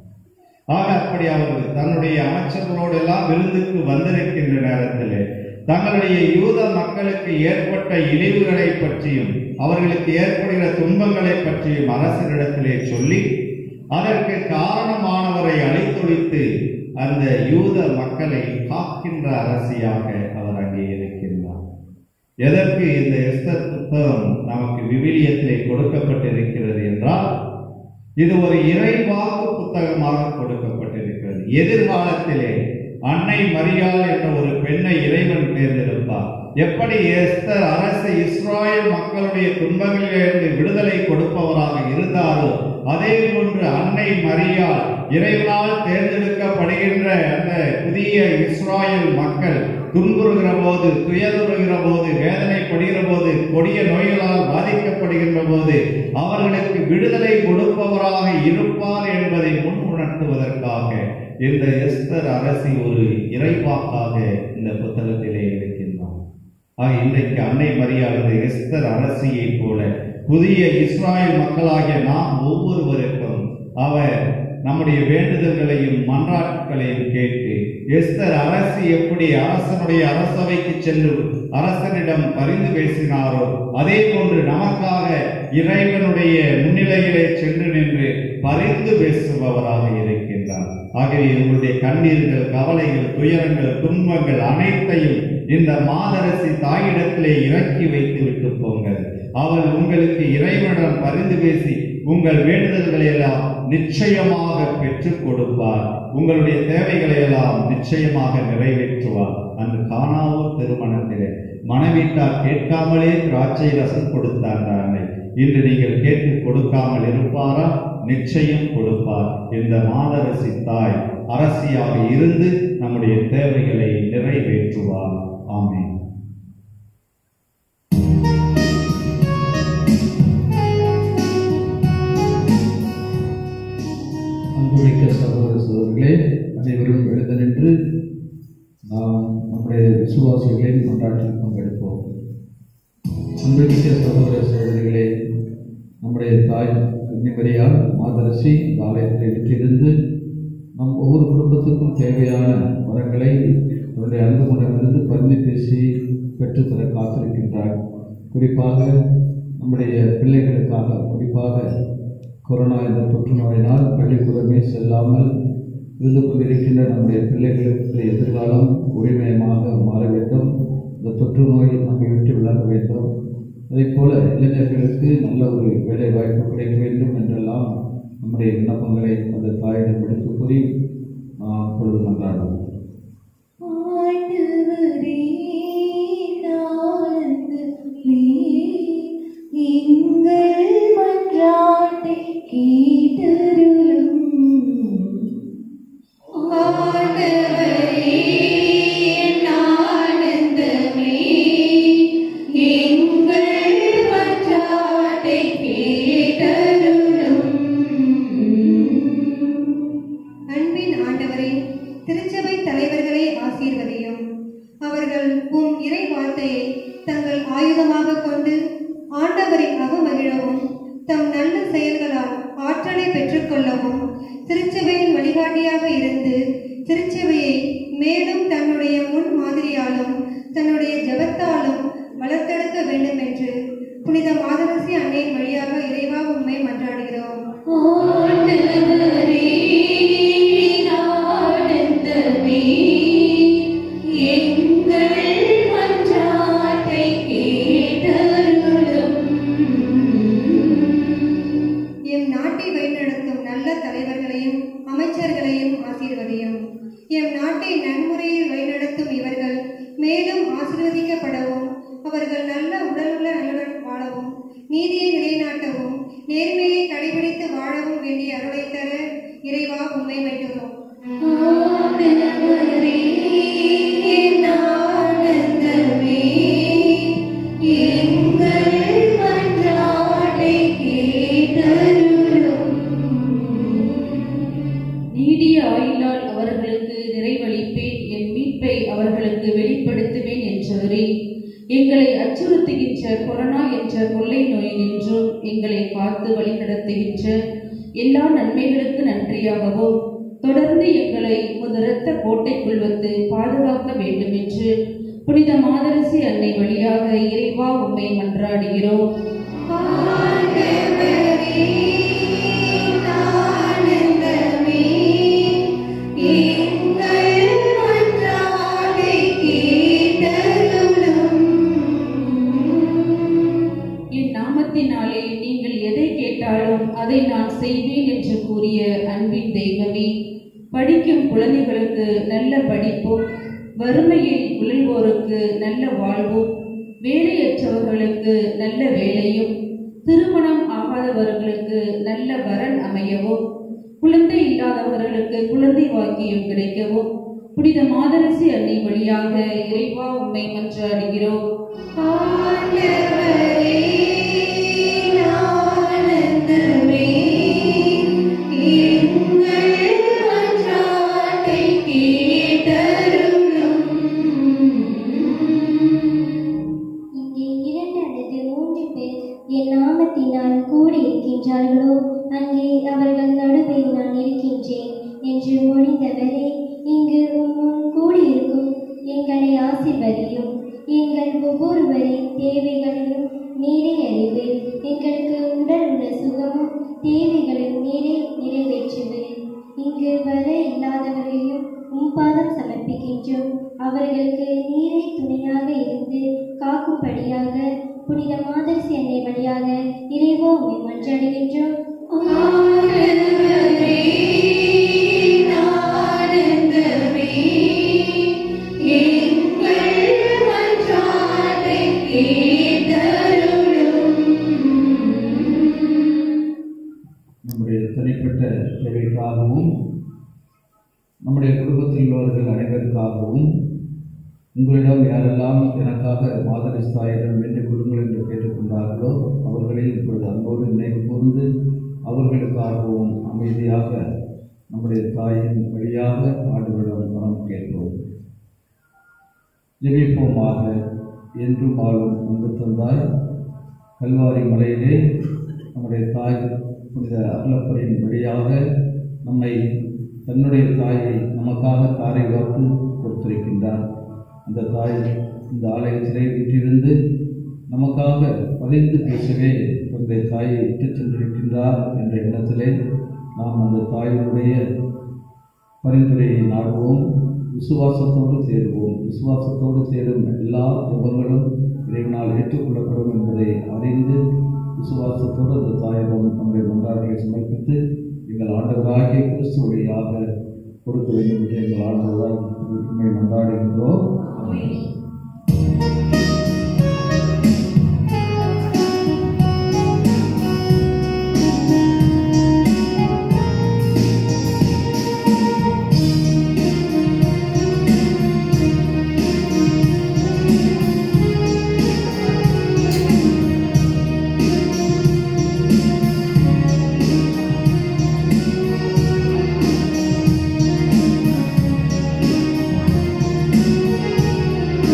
Speaker 6: ஆக அப்படி அவர் தன்னுடைய அமைச்சர்களோடு எல்லாம் விருந்துக்கு வந்திருக்கின்ற நேரத்திலே தங்களுடைய யூத மக்களுக்கு ஏற்பட்ட இழிவுகளை பற்றியும் அவர்களுக்கு ஏற்படுகிற துன்பங்களை பற்றியும் அரசரிடத்திலே சொல்லி அதற்கு காரணமானவரை அழித்தொழித்து அந்த யூத மக்களை காக்கின்ற அரசியாக அவர் அங்கே இருக்கின்றார் எதற்கு இந்த எஸ்தர் புத்தகம் நமக்கு விவிலியத்திலே கொடுக்கப்பட்டிருக்கிறது என்றால் இது ஒரு இறைவாக்கு புத்தகமாக கொடுக்கப்பட்டிருக்கிறது எதிர்காலத்திலே அன்னை மரியாள் என்ற ஒரு பெண்ணை இறைவன் தேர்ந்தெடுப்பார் எப்படி எஸ்தர் அரசு இஸ்ராயல் மக்களுடைய துன்பங்களிலிருந்து விடுதலை கொடுப்பவராக இருந்தாரோ அதே போன்று அன்னை மரியாள் இறைவனால் தேர்ந்தெடுக்கப்படுகின்ற அந்த புதிய இஸ்ராயல் மக்கள் துன்புறுகிற போது துயருகிற போது வேதனைப்படுகிற போது கொடிய நோய்களால் பாதிக்கப்படுகின்ற போது அவர்களுக்கு விடுதலை கொடுப்பவராக இருப்பார் என்பதை முன் உணர்த்துவதற்காக இந்த எஸ்தர் அரசி ஒரு இறைவாக்காக இந்த புத்தகத்திலே இருக்கின்றார் ஆக இன்றைக்கு அன்னை மரியாள் இந்த எஸ்தர் அரசியைப் போல புதிய இஸ்ராயல் மக்களாகிய நாம் ஒவ்வொருவருக்கும் அவர் நம்முடைய வேண்டுதல்களையும் மன்றாட்டுகளையும் கேட்டு எஸ்தர் அரசி எப்படி அரசனுடைய அரசவைக்கு சென்று அரசனிடம் பரிந்து பேசினாரோ அதே போன்று நமக்காக இறைவனுடைய முன்னிலையிலே சென்று நின்று பரிந்து பேசுபவராக இருக்கின்றார் ஆகவே உங்களுடைய கண்ணீர்கள் கவலைகள் துயரங்கள் துன்பங்கள் அனைத்தையும் இந்த மாதரசி தாயிடத்திலே இறக்கி வைத்து விட்டு போங்கள் அவள் உங்களுக்கு இறைவனிடம் பரிந்து பேசி உங்கள் வேண்டுதல்களை எல்லாம் நிச்சயமாக பெற்றுக் கொடுப்பார் உங்களுடைய தேவைகளை எல்லாம் நிச்சயமாக நிறைவேற்றுவார் அன்று காணாவூர் திருமணத்திலே மனைவீட்டார் கேட்காமலே திராட்சை ரசம் கொடுத்தார் அன்னை இன்று நீங்கள் கேட்டு கொடுக்காமல் இருப்பாரா நிச்சயம் கொடுப்பார் இந்த மாதரசி தாய் அரசியாக இருந்து நம்முடைய தேவைகளை நிறைவேற்றுவார் ஆமென்
Speaker 3: அன்புமிக்க சகோதர சகோதரர்களே அனைவரும் எழுத நின்று நாம் நம்முடைய விசுவாசிகளின் கொண்டாட்டத்தில் பங்கெடுப்போம் அன்புமிக்க சகோதர சகோதரிகளே நம்முடைய தாய் கன்னிமரியால் மாதரசி இந்த ஆலயத்தில் விட்டிருந்து நம் ஒவ்வொரு குடும்பத்துக்கும் தேவையான வரங்களை அவருடைய அன்புமுடமிருந்து பரிந்து பேசி பெற்றுத்தர காத்திருக்கின்றார் குறிப்பாக நம்முடைய பிள்ளைகளுக்காக குறிப்பாக கொரோனா என்ற தொற்று நோயினால் பள்ளிக்கூடமே செல்லாமல் இருந்து கொண்டிருக்கின்ற நம்முடைய பிள்ளைகளுக்கு எதிர்காலம் ஒளிமயமாக மாற வேண்டும் இந்த தொற்று நோய் நம்மை விட்டு விலக வேண்டும் அதே போல இளைஞர்களுக்கு நல்ல ஒரு வேலை வாய்ப்பு கிடைக்க வேண்டும் என்றெல்லாம் நம்முடைய விண்ணப்பங்களை அந்த தாயிடம் எடுத்து கூறி நாம் பொழுது மன்றாடுவோம்
Speaker 2: ஆண்டவரே நாளந்தமே எங்கள் மன்றாட்டை கேட்டருளும் ஆண்டவரே நாளந்தமே எங்கள் மன்றாட்டை கேட்டருளும்
Speaker 7: அன்பின் ஆண்டவரே திருச்சபை தலைவர்களை ஆசீர்வதியும் அவர்கள் உம் இறை வார்த்தையை தங்கள் ஆயுதமாக கொண்டு ஆண்டவரின் அகமகிழவும் தம் நல்ல செயல்களால் ஆற்றலை பெற்றுக்கொள்ளவும் திருச்சபையின் வழிகாட்டியாக இருந்து திருச்சபையை மேலும் தன்னுடைய முன் மாதிரியாலும் தன்னுடைய ஜெபத்தாலும் வளர்த்தெடுக்க வேண்டும் என்று புனித மாதரசி அன்னையின் வழியாக இறைவா உண்மை மன்றாடுகிறோம்
Speaker 2: ஆண்டவரே ஆனந்தமே எங்கள் மன்றாட்டை கேட்டருளும்
Speaker 7: எம் நாட்டை வழிநடத்தும் நல்ல தலைவர்களையும் அமைச்சர்களையும் ஆசீர்வதியும் எம் நாட்டை நன்முறையில் வழிநடத்தும் இவர்கள் மேலும் ஆசீர்வதிக்கப்படவும் அவர்கள் நல்ல உடலுள்ள நலனுடன் வாழவும் நீதியை நிலைநாட்டவும் நேர்மையை கடைபிடித்து வாழவும் வேண்டிய அருளை தர இறைவா உண்மை வேண்டுகிறோம்
Speaker 2: ஆண்டவரே ஆனந்தமே எங்கள் மன்றாட்டை கேட்டருளும்
Speaker 8: நீடிய ஆயுளால் அவர்களுக்கு நிறைவளிப்பேன் என் மீட்பை அவர்களுக்கு வெளிப்படுத்துவேன் என்றவரே எங்களை அச்சுறுத்துகின்ற கொரோனா என்ற கொள்ளை நோயினின்றும் எங்களை காத்து வழிநடத்துகின்ற எல்லா நன்மைகளுக்கு நன்றியாகவும் தொடர்ந்து எங்களை உமது இரத்த கோட்டைக்குள் வந்து பாதுகாக்க வேண்டும் என்று புனித மாதரசி அன்னை வழியாக இறைவா உம்மை மன்றாடுகிறோம்
Speaker 2: ஆண்டவரே ஆனந்தமே எங்கள் மன்றாட்டை கேட்டருளும்
Speaker 8: என் நாமத்தினாலே நீங்கள் எதை கேட்டாலும் அதை நான் செய்வேன் என்று கூறிய அன்பின் தெய்வமே படிக்கும் குழந்தைகளுக்கு நல்ல படிப்பும் வறுமையில் உழல்வோருக்கு நல்ல வாழ்வும் வேலையற்றவர்களுக்கு நல்ல வேலையும் திருமணம் ஆகாதவர்களுக்கு நல்ல வரன் அமையவும் குழந்தை இல்லாதவர்களுக்கு குழந்தை வாக்கியம் கிடைக்கவும் புனித மாதரசி அன்னை வழியாக இறைவா உம்மை மன்றாடுகிறோம்
Speaker 2: ஆண்டவரே ஆனந்தமே எங்கள் மன்றாட்டை கேட்டருளும்
Speaker 9: இங்கே இரண்டு அல்லது மூன்று பேர் என் நாமத்தினால் கூடி இருக்கின்றார்களோ அங்கே அவர்கள் நடுவே நான் இருக்கின்றேன் என்று மொழிந்தவரே இங்கு உம் முன் கூடியிருக்கும் எங்களை ஆசிர்வதியும் எங்கள் ஒவ்வொருவரின் தேவைகளையும் நீரே அறிவு எங்களுக்கு உடல் உள்ள சுகமும் தேவைகளையும் நீரே நிறைவேற்றுவேன் இங்கு வர இல்லாதவர்களையும் உம் பாதம் சமர்ப்பிக்கின்றோம் அவர்களுக்கு நீரை துணையாக இருந்து காக்கும்படியாக புனித மாதரசி அன்னை வழியாக இறைவோ உம்மை மன்றாடுகின்றோம்
Speaker 2: ஆண்டவரே ஆனந்தமே எங்கள் மன்றாட்டை கேட்டருளும்
Speaker 3: நம்முடைய தனிப்பட்ட தேவைக்காகவும் நம்முடைய குடும்பத்தில் உள்ளவர்கள் அனைவருக்காகவும் உங்களிடம் யாரெல்லாம் எனக்காக மாதரிஸ் தாயிடம் வேண்டிக் கொள்ளுங்கள் என்று கேட்டுக்கொண்டார்களோ அவர்களை இப்பொழுது அன்போடு நினைவு கூர்ந்து அவர்களுக்காகவும் அமைதியாக நம்முடைய தாயின் வழியாக ஆண்டுகளிடம் மனம் கேட்போம் ஜெபிப்போமாக என்றும் வாழும் அன்பு தந்தாய் கல்வாரி மலையிலே நம்முடைய தாய் புனித அருளப்பரின் வழியாக நம்மை தன்னுடைய தாயை நமக்காக தாரை வார்த்து கொடுத்திருக்கின்றார் அந்த தாய் இந்த ஆலயத்திலே விட்டிருந்து நமக்காக பரிந்து பேசவே தன்னுடைய தாயை இட்டுச் சென்றிருக்கின்றார் என்ற எண்ணத்திலே நாம் அந்த தாயினுடைய பரிந்துரையை நாடுவோம் விசுவாசத்தோடு சேருவோம் விசுவாசத்தோடு சேரும் எல்லா ஜபங்களும் இறைவனால் ஏற்றுக்கொள்ளப்படும் என்பதை அறிந்து விசுவாசத்தோடு அந்த தாயிடம் நம்முடைய கொண்டாடுகளை சமர்ப்பித்து எங்கள் ஆண்டவராகிய கிறிஸ்து வழியாக கொடுக்க வேண்டும் என்று எங்கள் ஆண்டவரால் உண்மை கொண்டாடுகின்றோம்
Speaker 2: ஆண்டவரே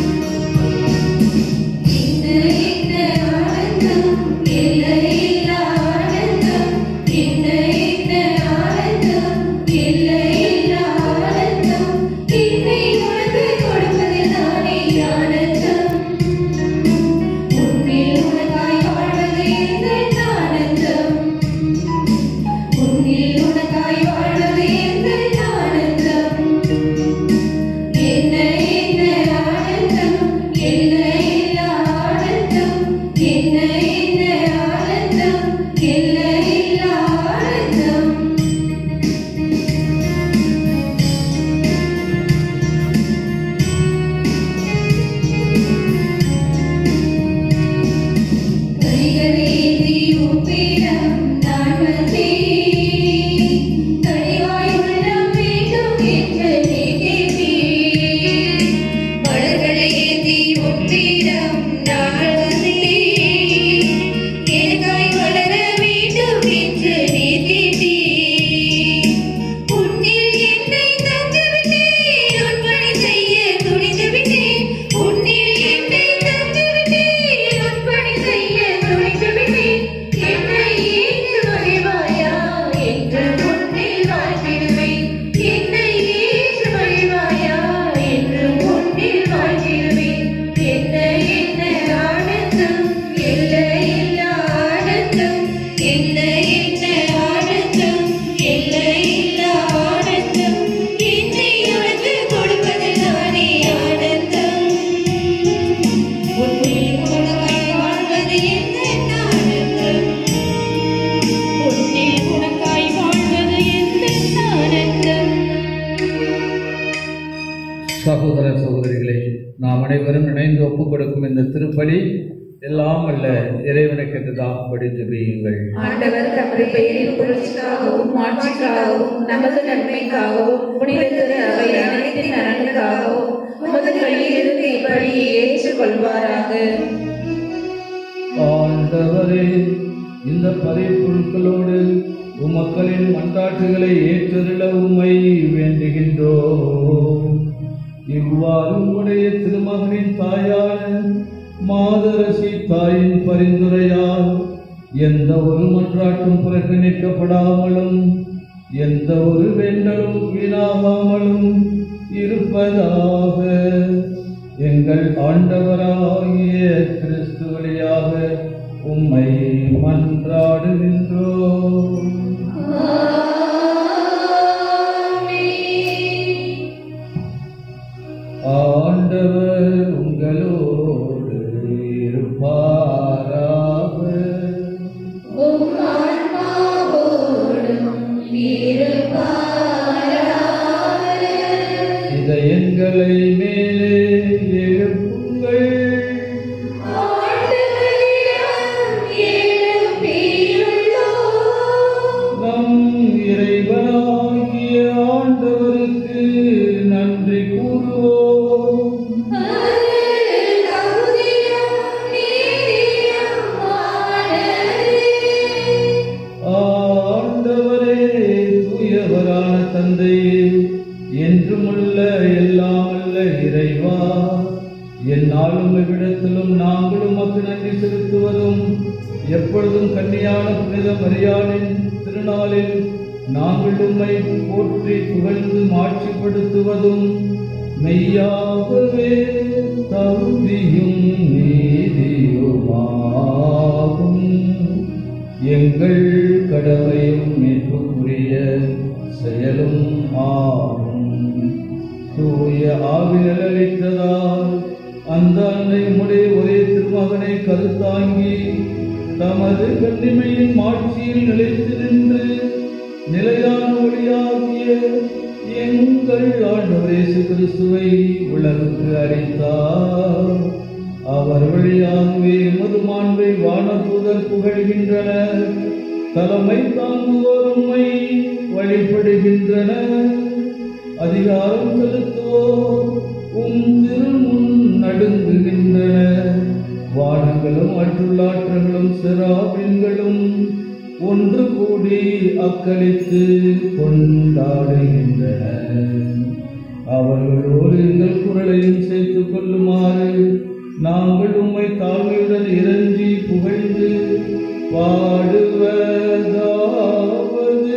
Speaker 3: நாம் அனைவரும் இணைந்து ஒப்புக் கொடுக்கும் இந்த திருப்பலி எல்லாம் அல்ல இறைவனுக்கு என்றுதாகும்படி ஜெபியுங்கள்
Speaker 8: ஆண்டவர் தமது பெயரின் புகழ்ச்சிக்காகவும் மாட்சிக்காகவும் நமது நன்மைக்காகவும் புனித திரு அவை அனைத்தின் நலனுக்காகவும் உமது கையிலிருந்து இப்படியை ஏற்றுக்கொள்வாராக
Speaker 3: ஆண்டவரே இந்த பரிபொருட்களோடு உமக்களின் மன்றாட்டுகளை ஏற்றருள உம்மை வேண்டுகின்றோம் இவ்வாறு உடைய திருமகனின் தாயான மாதரசி தாயின் பரிந்துரையால் எந்த ஒரு மன்றாட்டும் புறக்கணிக்கப்படாமலும் எந்த ஒரு வேண்டலும் வீணாகாமலும் இருப்பதாக எங்கள் ஆண்டவராகிய கிறிஸ்து வழியாக உம்மை மன்றாடுகின்றோம் ஆண்டவர் உங்களோடு இருப்பாராக இதயங்களை மேலே எழுப்புங்கள் நம் இறைவனாகிய ஆண்டவருக்கு நன்றி கூறுவோம் ஆண்டவரே தூயவரான தந்தையே என்றுமுள்ள எல்லாம் அல்ல இறைவா என்னாலும் இவ்விடத்திலும் நாங்களும் மக்கு நன்றி செலுத்துவதும் எப்பொழுதும் கன்னியான புனித மரியாளின் திருநாளில் நாங்கள் உம்மை போற்றி புகழ்ந்து மாட்சிப்படுத்துவதும் மெய்யாகவே தகுதியும் நீதியுமாகும் எங்கள் கடமையும் மீட்புக்குரிய செயலும் ஆகும் தூய ஆவினல் அளித்ததால் அந்த அன்னை உம்முடைய ஒரே திருமகனை கருத்தாங்கி தமது கண்ணிமையின் மாட்சியில் நிலைத்து நின்று நிலையான ஒளியாகிய எங்கள் ஆண்டவர் இயேசு கிறிஸ்துவை உலகுக்கு அளித்தார் அவர் வழியாகவே எமது மாண்பை வானதூதர் புகழ்கின்றனர் தலைமை தாங்குவோர் உம்மை வழிபடுகின்றனர் அதிகாரம் செலுத்துவோர் உம் திருமுன் நடுங்குகின்றனர் வானங்களும் அற்றுள்ளாற்றங்களும் சிறாபின்களும் ஒன்று கூடி அக்களித்து கொண்டாடுகின்றனர் அவர்களோடு எங்கள் குரலையும் சேர்த்துக் கொள்ளுமாறு நாங்கள் உம்மை தாழ்மையுடன் இறங்கி புகழ்ந்து பாடுவதாவது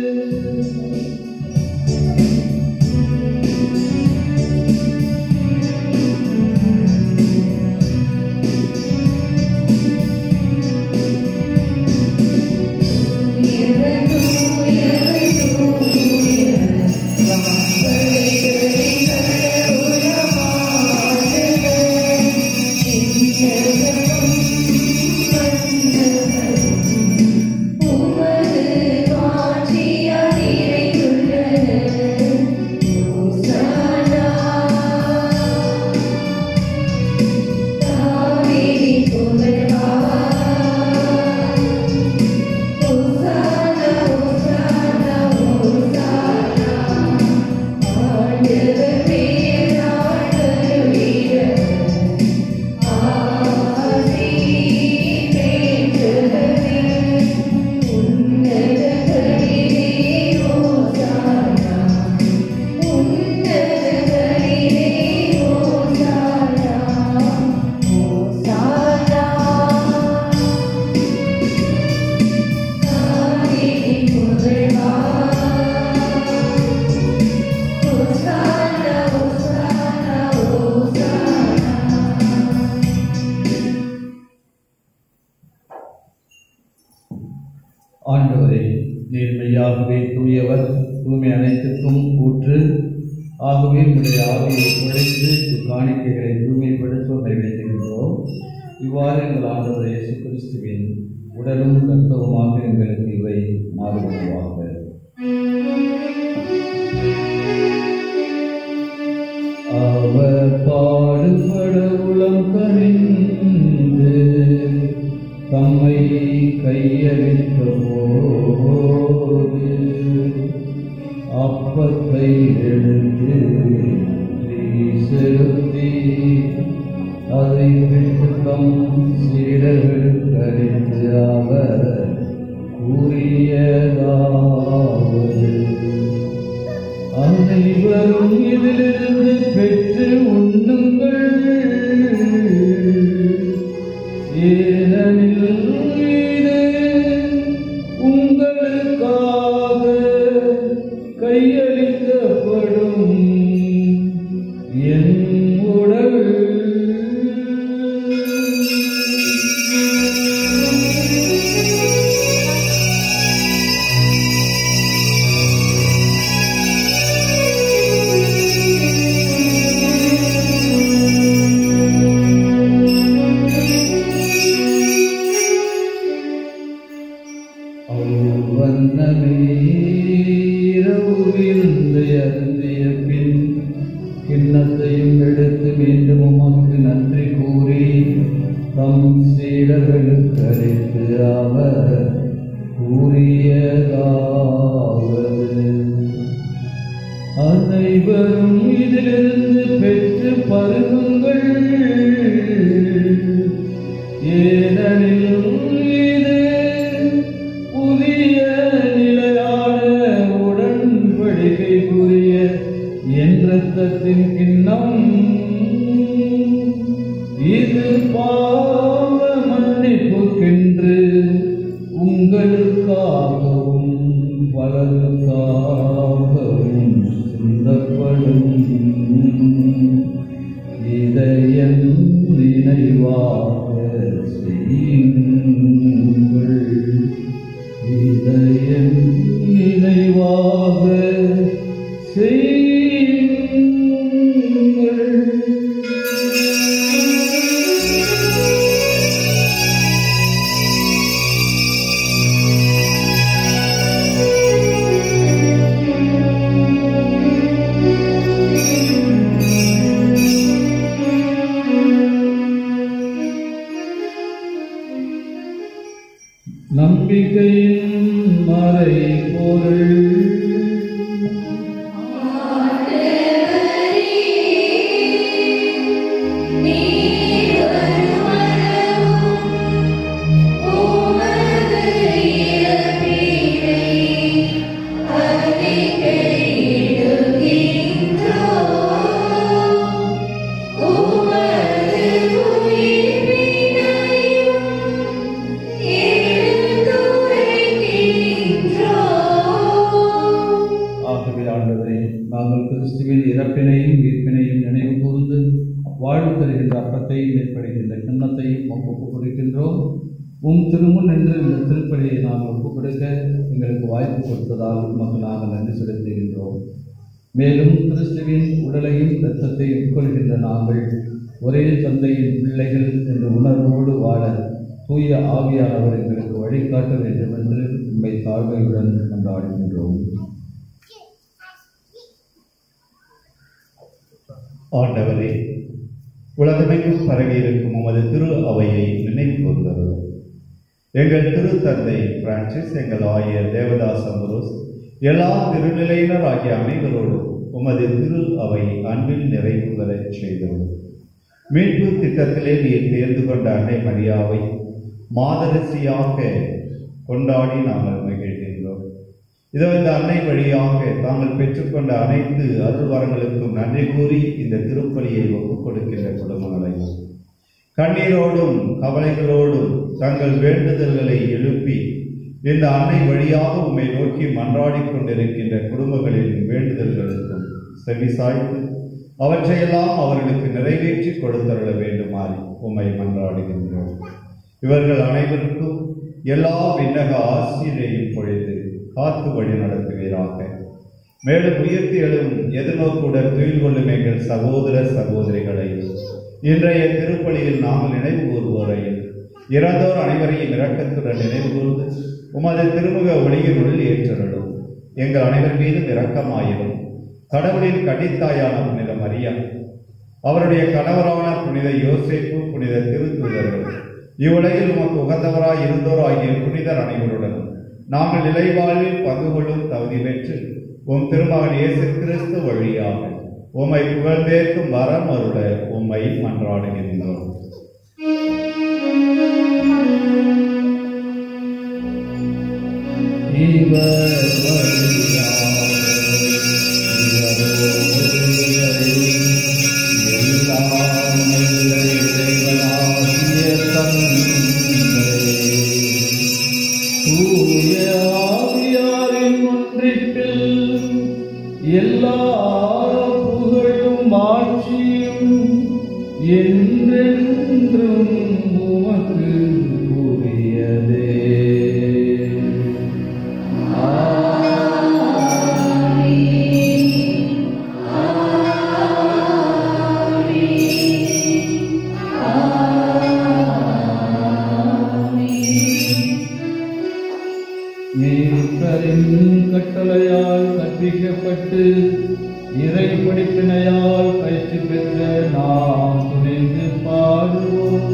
Speaker 3: ஆண்டவரே நேர்மையாகவே தூயவர் தூய்மை அனைத்துக்கும் ஊற்று ஆகவே உங்களுடைய ஆவியை குறைந்து காணிக்கைகளை தூய்மைப்படுத்த நிறைவேற்றுகின்றோம் இவ்வாறு எங்கள் ஆண்டவர் இயேசு கிறிஸ்துவின் உடலும் ரத்தவுமாக எங்களுக்கு இவை மாறுபடுவாக அவர் பாடுபட்ட கையளித்த போது அப்பத்தை எடுத்து நன்றி செலுத்தி அதை விட்டு தம் சீடர்களுக்கு அளித்து அவர் கூறியதாவது அனைவரும் இதிலிருந்து பெற்று உண்ணுங்கள் ஏனெனில் இது உங்களுக்காக கையளிக்கப்படும் என் உடல் வண்ணமே இரவு விருந்தை அருந்திய பின் கிண்ணத்தையும் எடுத்து மீண்டும் உமக்கு நன்றி கூறி தம் சீடர்களுக்கு அளித்து அவர் கூறியதாவது அனைவரும் இதிலிருந்து பெற்று பருகுங்கள் ஏனெனில் இது புதிய நிலையான உடன்படிக்கைக்குரிய என் ரத்தத்தின் கிண்ணம் இது பாவ மன்னிப்புக்கென்று உங்களுக்காகவும் பலருக்காகவும் சிந்தப்படும் இதயம் நினைவாக செய்யுங்கள் இதயம் நினைவாக செய்யுங்கள் நம்பிக்கையின் மறை பொருள் ஆகவே ஆண்டவரே நாங்கள் கிறிஸ்துவின் இறப்பினையும் மீட்பினையும் நினைவு கூர்ந்து வாழ்வு தருகின்ற அப்பத்தையும் ஏற்படுகின்ற கிண்ணத்தையும் ஒப்புக் கொடுக்கின்றோம் உம் திருமுன் என்று இந்த திருப்பலியை நாங்கள் ஒப்புக் கொடுக்க எங்களுக்கு வாய்ப்பு கொடுத்ததால் உமக்கு நாங்கள் நன்றி செலுத்துகின்றோம் மேலும் கிறிஸ்துவின் உடலையும் இரத்தத்தையும் உட்கொள்கின்ற நாங்கள் ஒரே தந்தையின் பிள்ளைகள் என்ற உணர்வோடு வாழ தூய ஆவியானவர் எங்களுக்கு வழிகாட்ட வேண்டும் என்று உண்மை தாழ்மையுடன் கொண்டாடுகின்றோம்
Speaker 6: ஆண்டவரே உலகமெங்கும் பரவியிருக்கும் உமது திரு அவையை நினைவு கூர்ந்தவர் எங்கள் திரு தந்தை பிரான்சிஸ் எங்கள் ஆயர் தேவதாஸ் அம்பரோஸ் எல்லா திருநிலையினர் ஆகிய அனைவரோடும் உமது திரு அவை அன்பில் நிறைவு பெறச் செய்தது மீட்பு திட்டத்திலே நீர் தேர்ந்து கொண்ட அன்னை மரியாவை மாதரசியாக கொண்டாடி நாங்கள் மகிழ்கின்றோம் இதோ இந்த அன்னை வழியாக தாங்கள் பெற்றுக்கொண்ட அனைத்து அருள் வரங்களுக்கும் நன்றி கூறி இந்த திருப்பலியை ஒப்புக் கொடுக்கின்ற குடும்பங்களை கண்ணீரோடும் கவலைகளோடும் தங்கள் வேண்டுதல்களை எழுப்பி இந்த அன்னை வழியாக உம்மை நோக்கி மன்றாடிக் கொண்டிருக்கின்ற குடும்பங்களின் வேண்டுதல்களுக்கும் செவிசாய்த்து அவற்றையெல்லாம் அவர்களுக்கு நிறைவேற்றி கொடுத்தருள வேண்டுமாறு உம்மை மன்றாடுகின்றோம் இவர்கள் அனைவருக்கும் எல்லா விண்ணக ஆசிரியையும் பொழுது காத்து வழி நடத்துவீராக மேலும் உயர்த்தி எழும் எதிர்நோக்குடன் துயில் கொள்ளும் எங்கள் சகோதர சகோதரிகளை இன்றைய திருப்பலியில் நாங்கள் நினைவு கூறுவோரையும் இறந்தோர் அனைவரையும் இரக்கத்துடன் நினைவு கூர்ந்து உமது திருமுக ஒளியினுள் ஏற்றருளும் எங்கள் அனைவர் மீதும் இரக்கமாயிரும் கடவுளின் கடித்தாயான புனித மரியா அவருடைய கணவரான புனித யோசேப்பு புனித திருத்தூதர்கள் இவ்வுலகில் உமக்கு உகந்தவராய் இருந்தோர் ஆகிய புனிதர் அனைவருடன் நாங்கள் நிலைவாழ்வில் பங்கு கொள்ளும் தகுதி பெற்று உம் திருமகன் இயேசு கிறிஸ்து வழியாக உம்மை புகழ்ந்தேற்கும் வரம் அருள உம்மை மன்றாடுகின்றோம்
Speaker 3: இவர் வழியாக இவரோடு எல்லாம் வல்ல இறைவனாகிய தந்தை, தூய ஆவியாரின் ஒன்றிப்பில் எல்லா புகழும் ஆட்சியும் என்றென்றும் உமக்கு உரியதே மீட்பரின் கட்டளையால் கற்பிக்கப்பட்டு இறை படிப்பினையால் பயிற்சி பெற்ற நாம் துணிந்து பாடுவோம்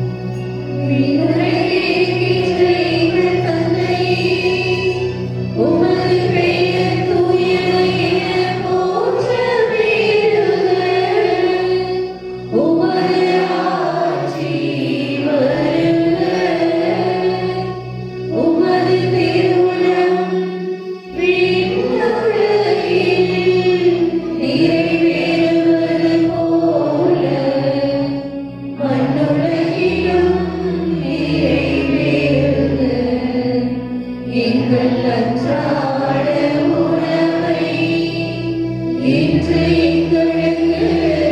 Speaker 2: எங்கள் அன்றாட உணவை இன்று எங்களுக்கு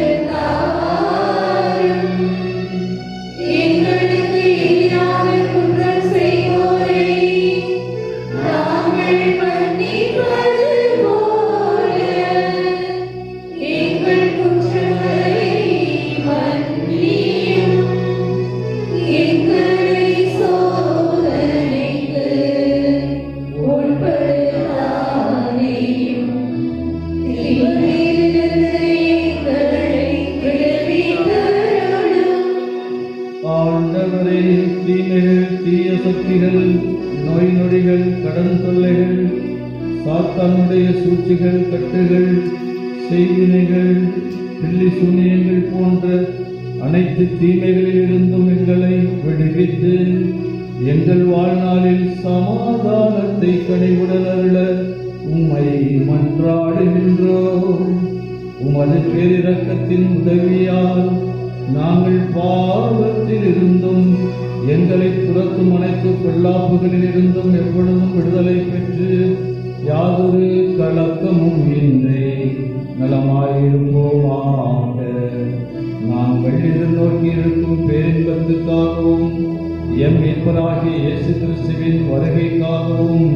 Speaker 2: தாரும் எங்களுக்கு எதிராக குற்றம் செய்வோரை நாங்கள் மன்னிப்பது போல எங்கள் குற்றங்களை மன்னியும் எங்களை சோதனைக்கு உட்படுத்தாதேயும் தீமையிலிருந்து எங்களை விடுவித்தருளும்
Speaker 3: ஆண்டவரே தீமைகள் தீய சக்திகள் நோய் நொடிகள் கடன் தொல்லைகள் சாத்தானுடைய சூழ்ச்சிகள் கட்டுகள் செய்வினைகள் பில்லி சூனியங்கள் போன்ற அனைத்து தீமைகளில் இருந்தும் எங்களை விடுவித்து எங்கள் வாழ்நாளில் சமாதானத்தை கனிவுடன் அருள உம்மை மன்றாடுகின்றோம் உமது பேரிரக்கத்தின் உதவியால் நாங்கள் பாவத்தில் இருந்தும் எங்களை துரத்தும் அனைத்து பொல்லாப்புகளில் இருந்தும் எப்பொழுதும் விடுதலை பெற்று யாதொரு கலக்கமும் இன்றி நலமாயிருப்போமாக நாங்கள் எதிர்நோக்கி இருக்கும் பேரின்பத்துக்காகவும் எம் மீட்பராகிய இயேசு கிறிஸ்துவின் வருகைக்காகவும்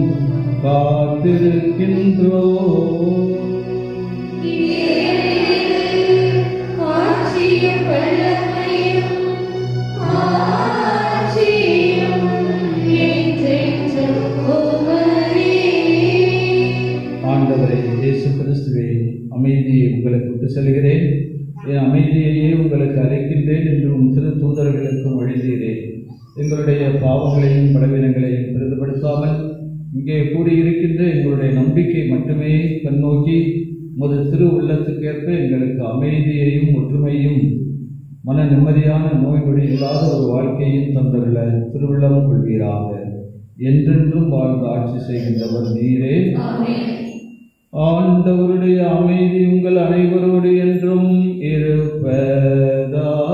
Speaker 3: காத்திருக்கின்றோம்
Speaker 2: ஆட்சியும் வல்லமையும் ஆட்சியும் என்றென்றும் உமதே.
Speaker 3: ஆண்டவரை இயேசு கிறிஸ்துவே அமைதியை உங்களுக்கு விட்டு செல்கிறேன் என் அமைதியையே உங்களுக்கு அழைக்கின்றேன் என்று உன் திரு தூதர்களுக்கும் எழுதுகிறேன் எங்களுடைய பாவங்களையும் பலவீனங்களையும் பிரதிபடுத்தாமல் இங்கே கூடியிருக்கின்ற எங்களுடைய நம்பிக்கை மட்டுமே கண்ணோக்கி முது திரு உள்ளத்துக்கேற்ப எங்களுக்கு அமைதியையும் ஒற்றுமையும் மன நிம்மதியான நோய் நொடி இல்லாத ஒரு வாழ்க்கையும் தந்துள்ள திருவிழம் கொள்வீராக என்றென்றும் வாழ்ந்து ஆட்சி செய்கின்றவர் நீரே
Speaker 2: ஆமென்.
Speaker 3: ஆண்டவருடைய அமைதி உங்கள் அனைவரோடு என்றும் இருப்பதாக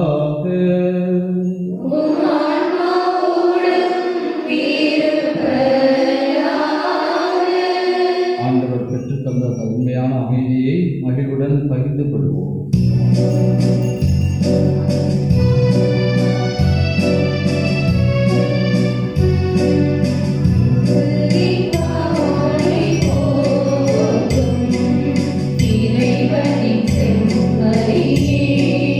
Speaker 2: உம் ஆன்மாவோடும் இருப்பதாக.
Speaker 3: ஆண்டவர் பெற்றுத் தந்த அந்த உண்மையான அமைதியை மகிழ்வுடன் பகிர்ந்து கொள்வோம்
Speaker 2: இறைவனை போற்றும் இறைவனின் செம்மறியே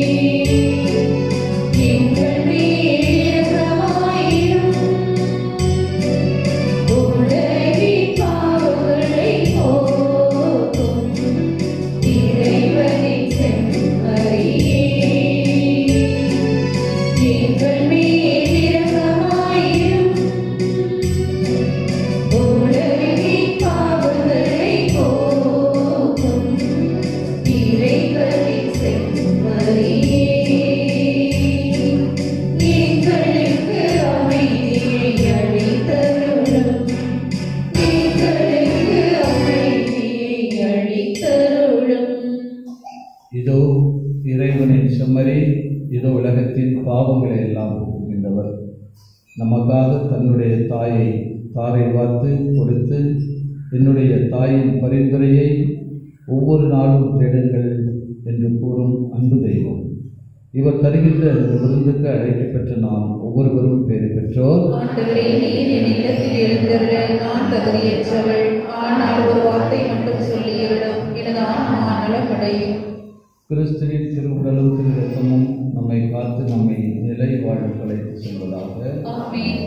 Speaker 3: இதோ உலகத்தின் பாவங்களை எல்லாம் போக்குகின்றவர் நமக்காக தன்னுடைய தாயை தாரை வார்த்து கொடுத்து என்னுடைய தாயின் பரிந்துரையை ஒவ்வொரு நாளும் தேடுங்கள் என்று கூறும் அன்பு தெய்வம் இவர் தருகின்ற இந்த விருந்துக்கு அழைக்கப்பெற்ற நாம் ஒவ்வொருவரும் பேறு பெற்றோர்
Speaker 8: ஆண்டவரே நீர் என் இல்லத்தில் எழுந்தருள நான் தகுதியற்றவள் ஆனால் ஒரு வார்த்தை மட்டும் சொல்லியவிடும் எனது ஆன்மா நலமடையும்
Speaker 3: கிறிஸ்துவின் திருவுடலும் திரு ரத்தமும் நம்மை காத்து நம்மை நிலை வாழ்வு அழைத்து செல்வதாக
Speaker 8: ஆமென்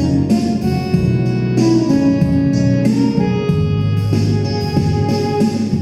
Speaker 2: ஆ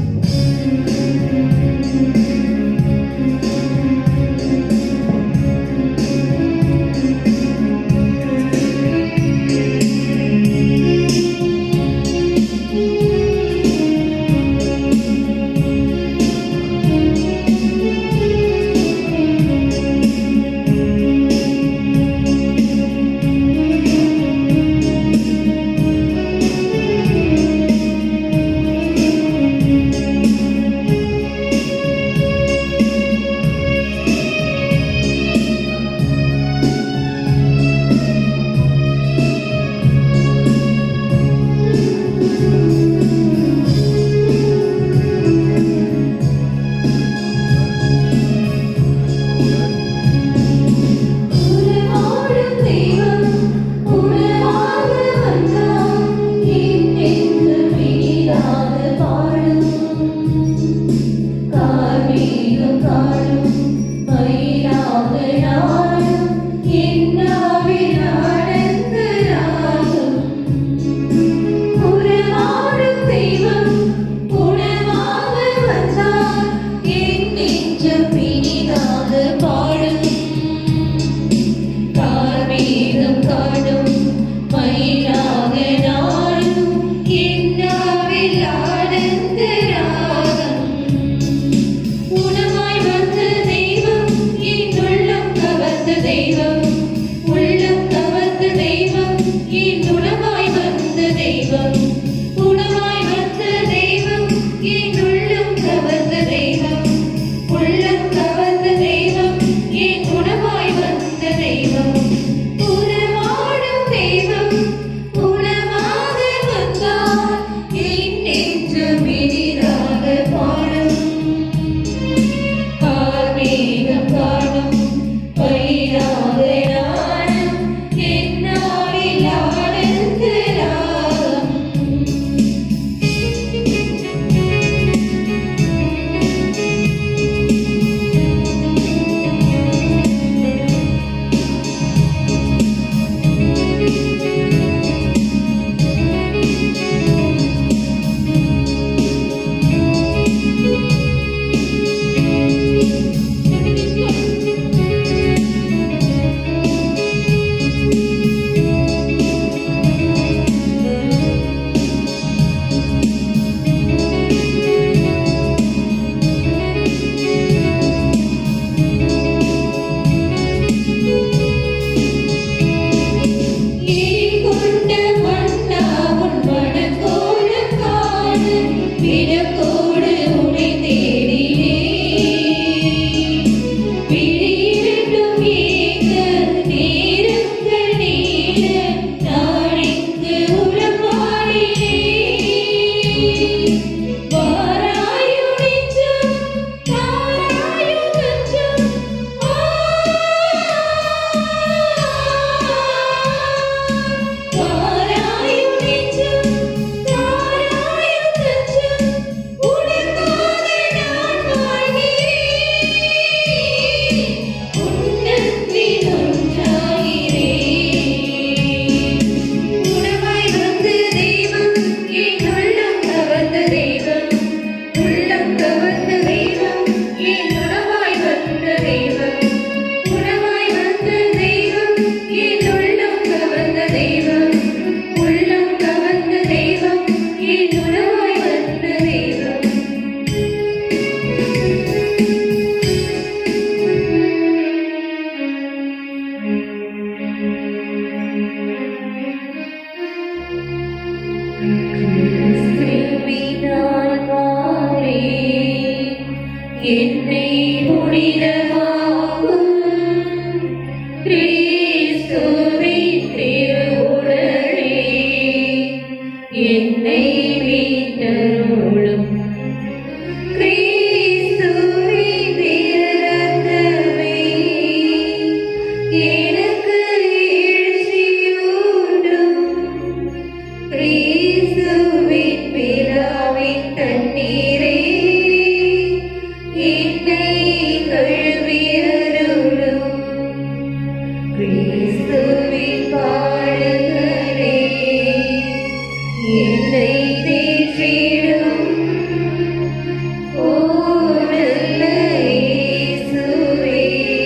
Speaker 2: உணவாய் வந்த தெய்வம் கிறிஸ்துவினால் வாரே, என்னை புனிதமாக்கும் கிறிஸ்துவின் திருவுடலே, என்னை மீட்டருளும் கிறிஸ்துவின் திருரத்தமே, எனக்கு எழுச்சியூட்டும் கிறிஸ்துவின் பிதாவின் தண்ணீரே என்னை கழுவியருளும் கிறிஸ்துவின் பாடுகளே என்னை தேற்றிடும் ஓ நல்ல இயேசுவே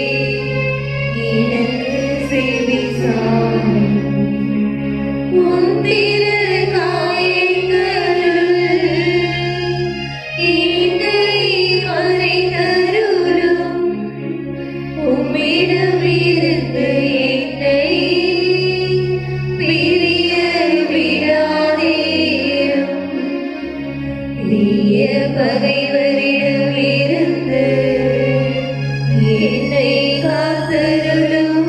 Speaker 2: எனக்கு செவி சாயும் முந்திரு காயங்களுள் என்னை மறைத்தருளும். உம்மிடமிருந்து என்னை பிரிய விடாதேயும். தீய பகைவரிடமிருந்து என்னை காத்தருளும்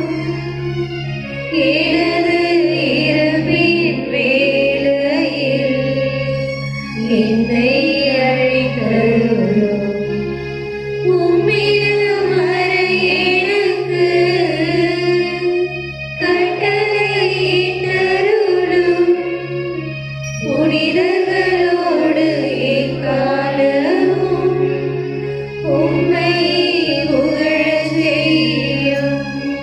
Speaker 2: எனது இரவின் வேளையில் என்னை அழைத்தருளும். உம்மிடம் வர எனக்கு கட்டளையிட்டருளும். புனிதர்களோடு எக்காலமும் உம்மை புகழச் செய்யும்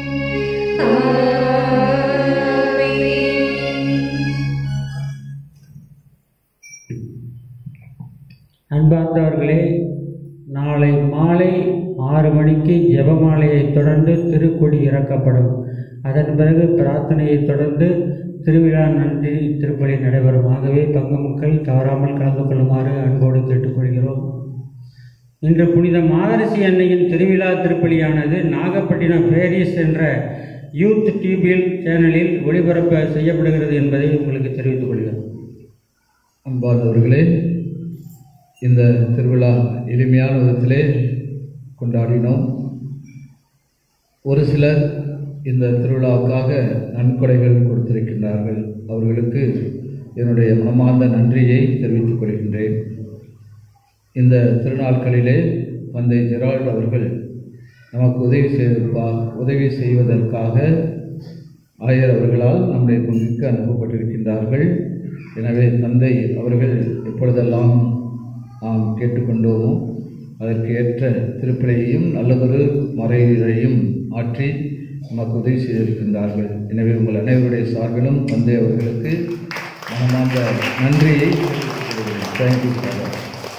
Speaker 10: அன்பார்ந்தவர்களே நாளை மாலை ஆறு மணிக்கு ஜெபமாலையை தொடர்ந்து திருக்கொடி இறக்கப்படும் அதன் பிறகு பிரார்த்தனையை தொடர்ந்து திருவிழா நன்றி திருப்பலி நடைபெறும் ஆகவே பங்கு மக்கள் தவறாமல் கலந்து கொள்ளுமாறு அன்போடு கேட்டுக்கொள்கிறோம் இன்று புனித மாதரசி அன்னையின் திருவிழா திருப்பலியானது நாகப்பட்டினம் பேரிஸ் என்ற யூத் டியூபில் சேனலில் ஒளிபரப்பு செய்யப்படுகிறது என்பதை உங்களுக்கு தெரிவித்துக் கொள்கிறோம்
Speaker 3: அன்பார்ந்தவர்களே இந்த திருவிழா எளிமையான விதத்திலே கொண்டாடினோம் ஒரு சிலர் இந்த திருவிழாவுக்காக நன்கொடைகள் கொடுத்திருக்கின்றார்கள் அவர்களுக்கு என்னுடைய மனமார்ந்த நன்றியை தெரிவித்துக் கொள்கின்றேன் இந்த திருநாட்களிலே தந்தை ஜெரால்ட் அவர்கள் நமக்கு உதவி செய்திருப்பார் உதவி செய்வதற்காக ஆயர் அவர்களால் நம்முடைய பங்குக்கு அனுப்பப்பட்டிருக்கின்றார்கள் எனவே தந்தை அவர்கள் எப்பொழுதெல்லாம் நாம் கேட்டுக்கொண்டோமோ அதற்கு ஏற்ற திருப்பிழையையும் நல்லதொரு மறையையும் ஆற்றி நமக்கு உதவி செய்திருக்கின்றார்கள் எனவே உங்கள் அனைவருடைய சார்பிலும் தந்தை அவர்களுக்கு மனமார்ந்த நன்றியை தேங்க்யூ ஃபாதர்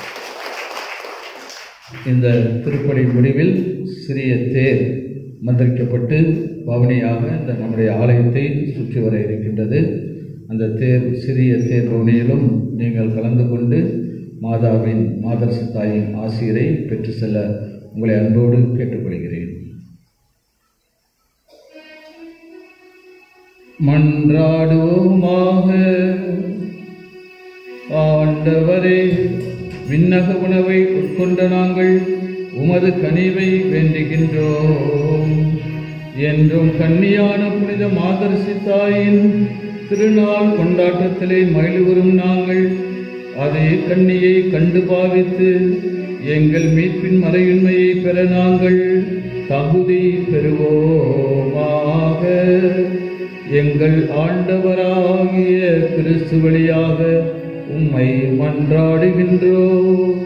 Speaker 3: இந்த திருப்பலி முடிவில் சிறிய தேர் மந்திரிக்கப்பட்டு பவனியாக இந்த நம்முடைய ஆலயத்தை சுற்றி வர இருக்கின்றது அந்த தேர் சிறிய தேர் பவனியிலும் நீங்கள் கலந்து கொண்டு மாதாவின் மாதர்சி தாயின் ஆசிரியரை பெற்று செல்ல உங்களை அன்போடு கேட்டுக்கொள்கிறேன் மன்றாடுவோமாக ஆண்டவரே விண்ணக உணவை உட்கொண்ட நாங்கள் உமது கனிவை வேண்டுகின்றோம் என்றும் கன்னியான புனித மாதர்சி தாயின் திருநாள் கொண்டாட்டத்திலே மகிழ்வுறும் நாங்கள் அதே கன்னியை கண்டு பாவித்து எங்கள் மீட்பின் மறையுண்மையை பெற நாங்கள் தகுதி பெறுவோமாக எங்கள் ஆண்டவராகிய கிறிஸ்து வழியாக உம்மை மன்றாடுகின்றோம்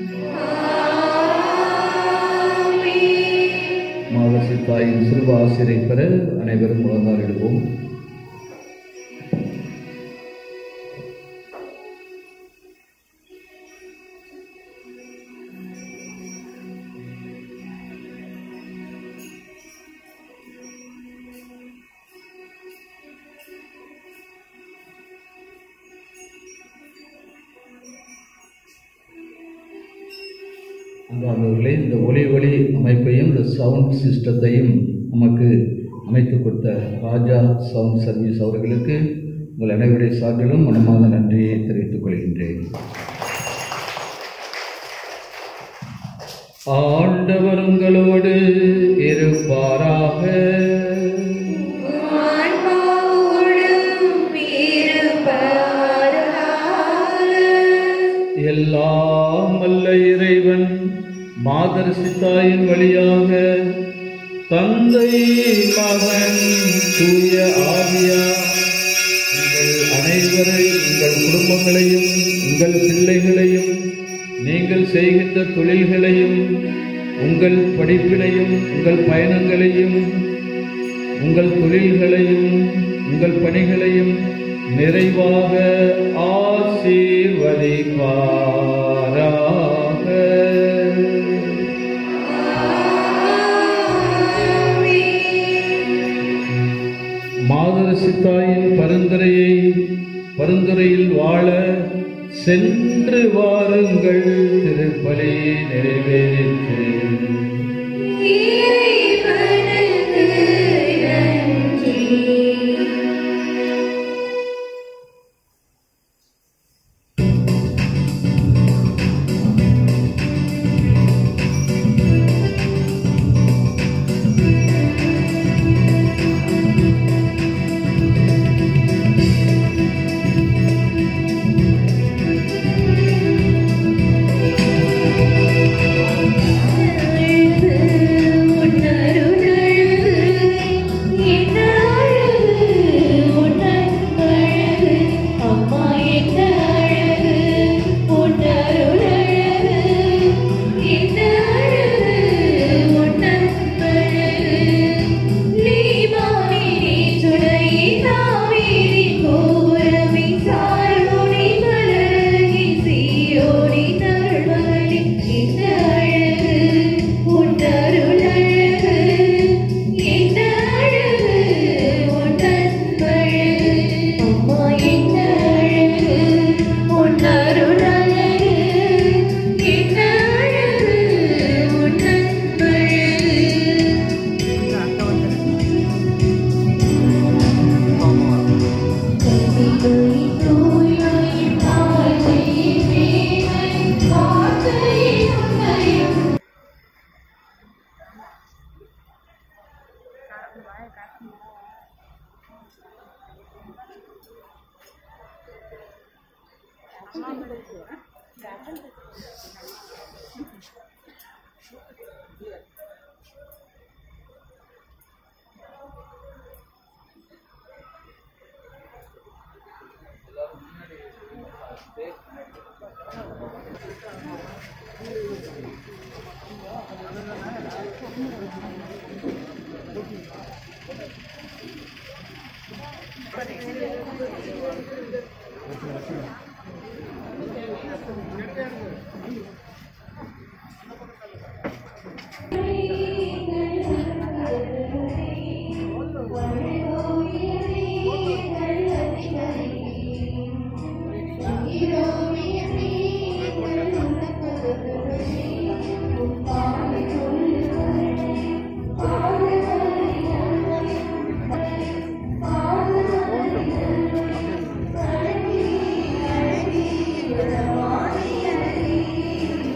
Speaker 3: மாதசி தாயின் சிறுவ ஆசிரியை பெற அனைவரும் முழந்தாரிடுவோம் அன்பார்ந்தவர்களே இந்த ஒலி ஒளி அமைப்பையும் இந்த சவுண்ட் சிஸ்டத்தையும் நமக்கு அமைத்து கொடுத்த ராஜா சவுண்ட் சர்வீஸ் அவர்களுக்கு உங்கள் அனைவருடைய சார்பிலும் மனமார்ந்த நன்றியை தெரிவித்துக் கொள்கின்றேன் ஆண்டவர் உங்களோடு இருப்பாராக
Speaker 2: ஆன்மாவோடும் இருப்பாராக.
Speaker 3: எல்லாம் அல்ல இறைவன் மாதரசி தாயின் வழியாக தந்தை மகன் தூய ஆவியா உங்கள் அனைவரை உங்கள் குடும்பங்களையும் உங்கள் பிள்ளைகளையும் நீங்கள் செய்கின்ற தொழில்களையும் உங்கள் படிப்பினையும் உங்கள் பயணங்களையும் உங்கள் தொழில்களையும் உங்கள் பணிகளையும் நிறைவாக ஆசீர்வதிப்பாராக மாதரசி தாயின் பரிந்துரையை பரிந்துரையில் வாழ சென்று வாருங்கள் திருப்பலி நிறைவேற்று
Speaker 2: இறைவனுக்கு நன்றி Thank you.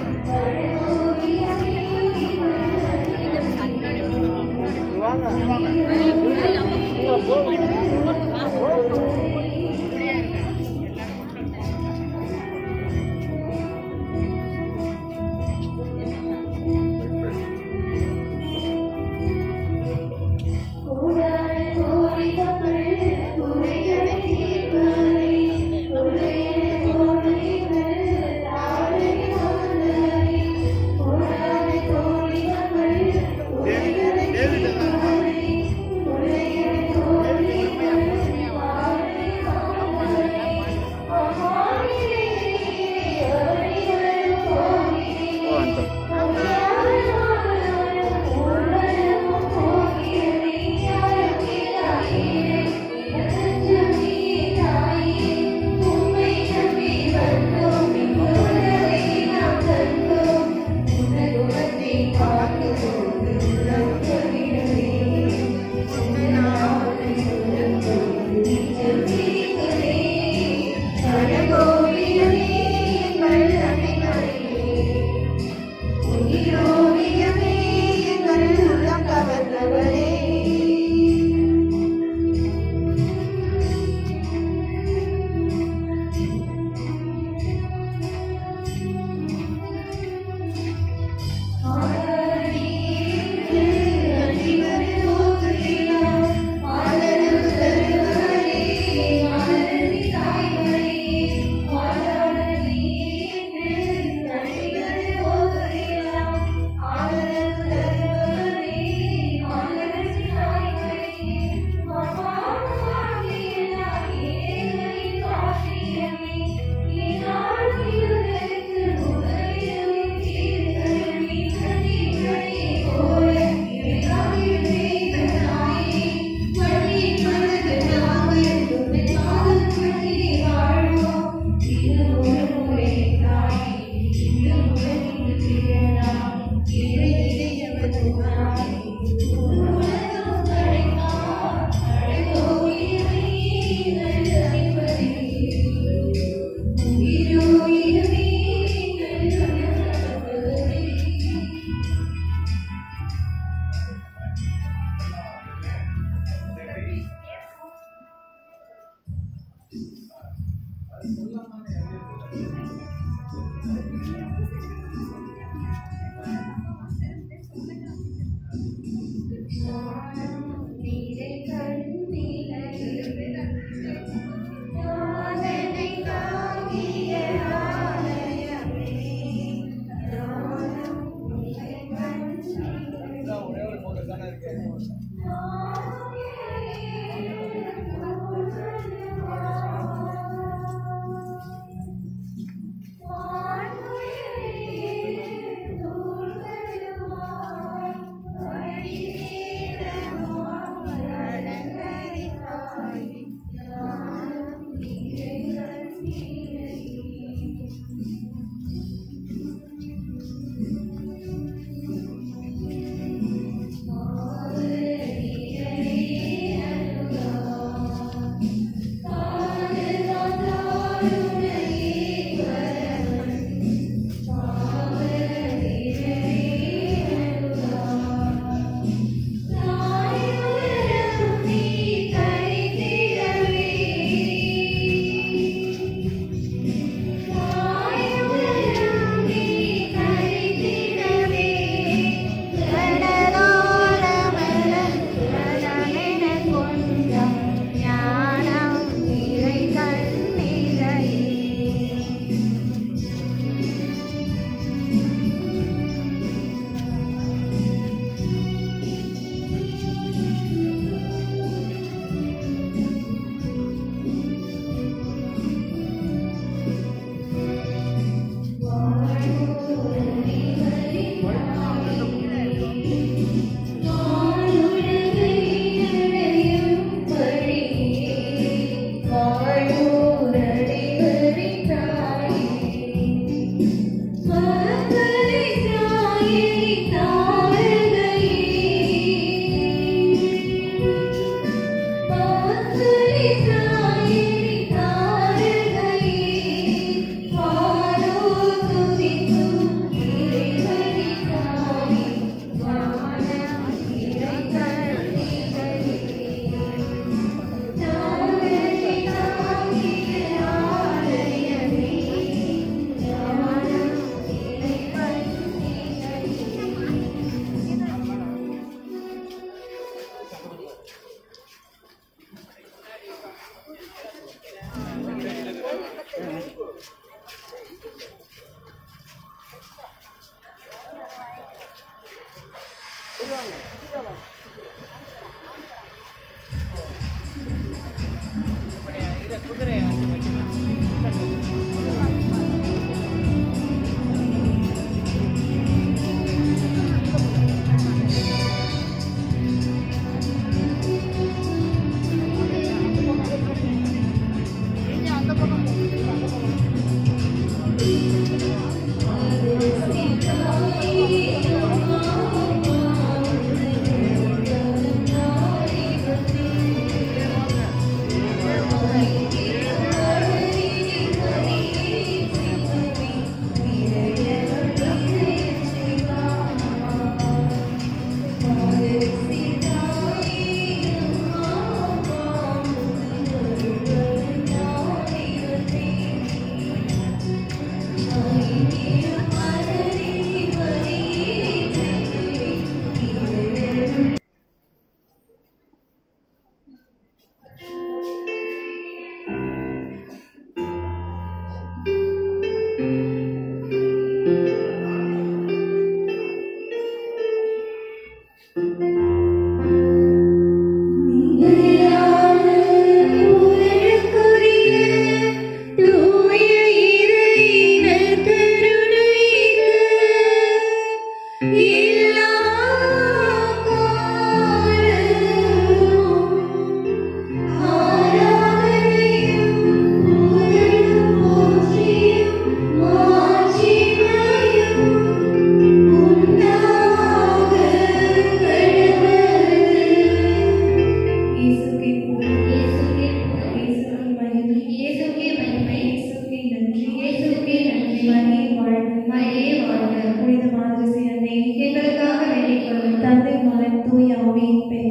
Speaker 1: தந்தை மகன் தூய ஆவியின் பெயர்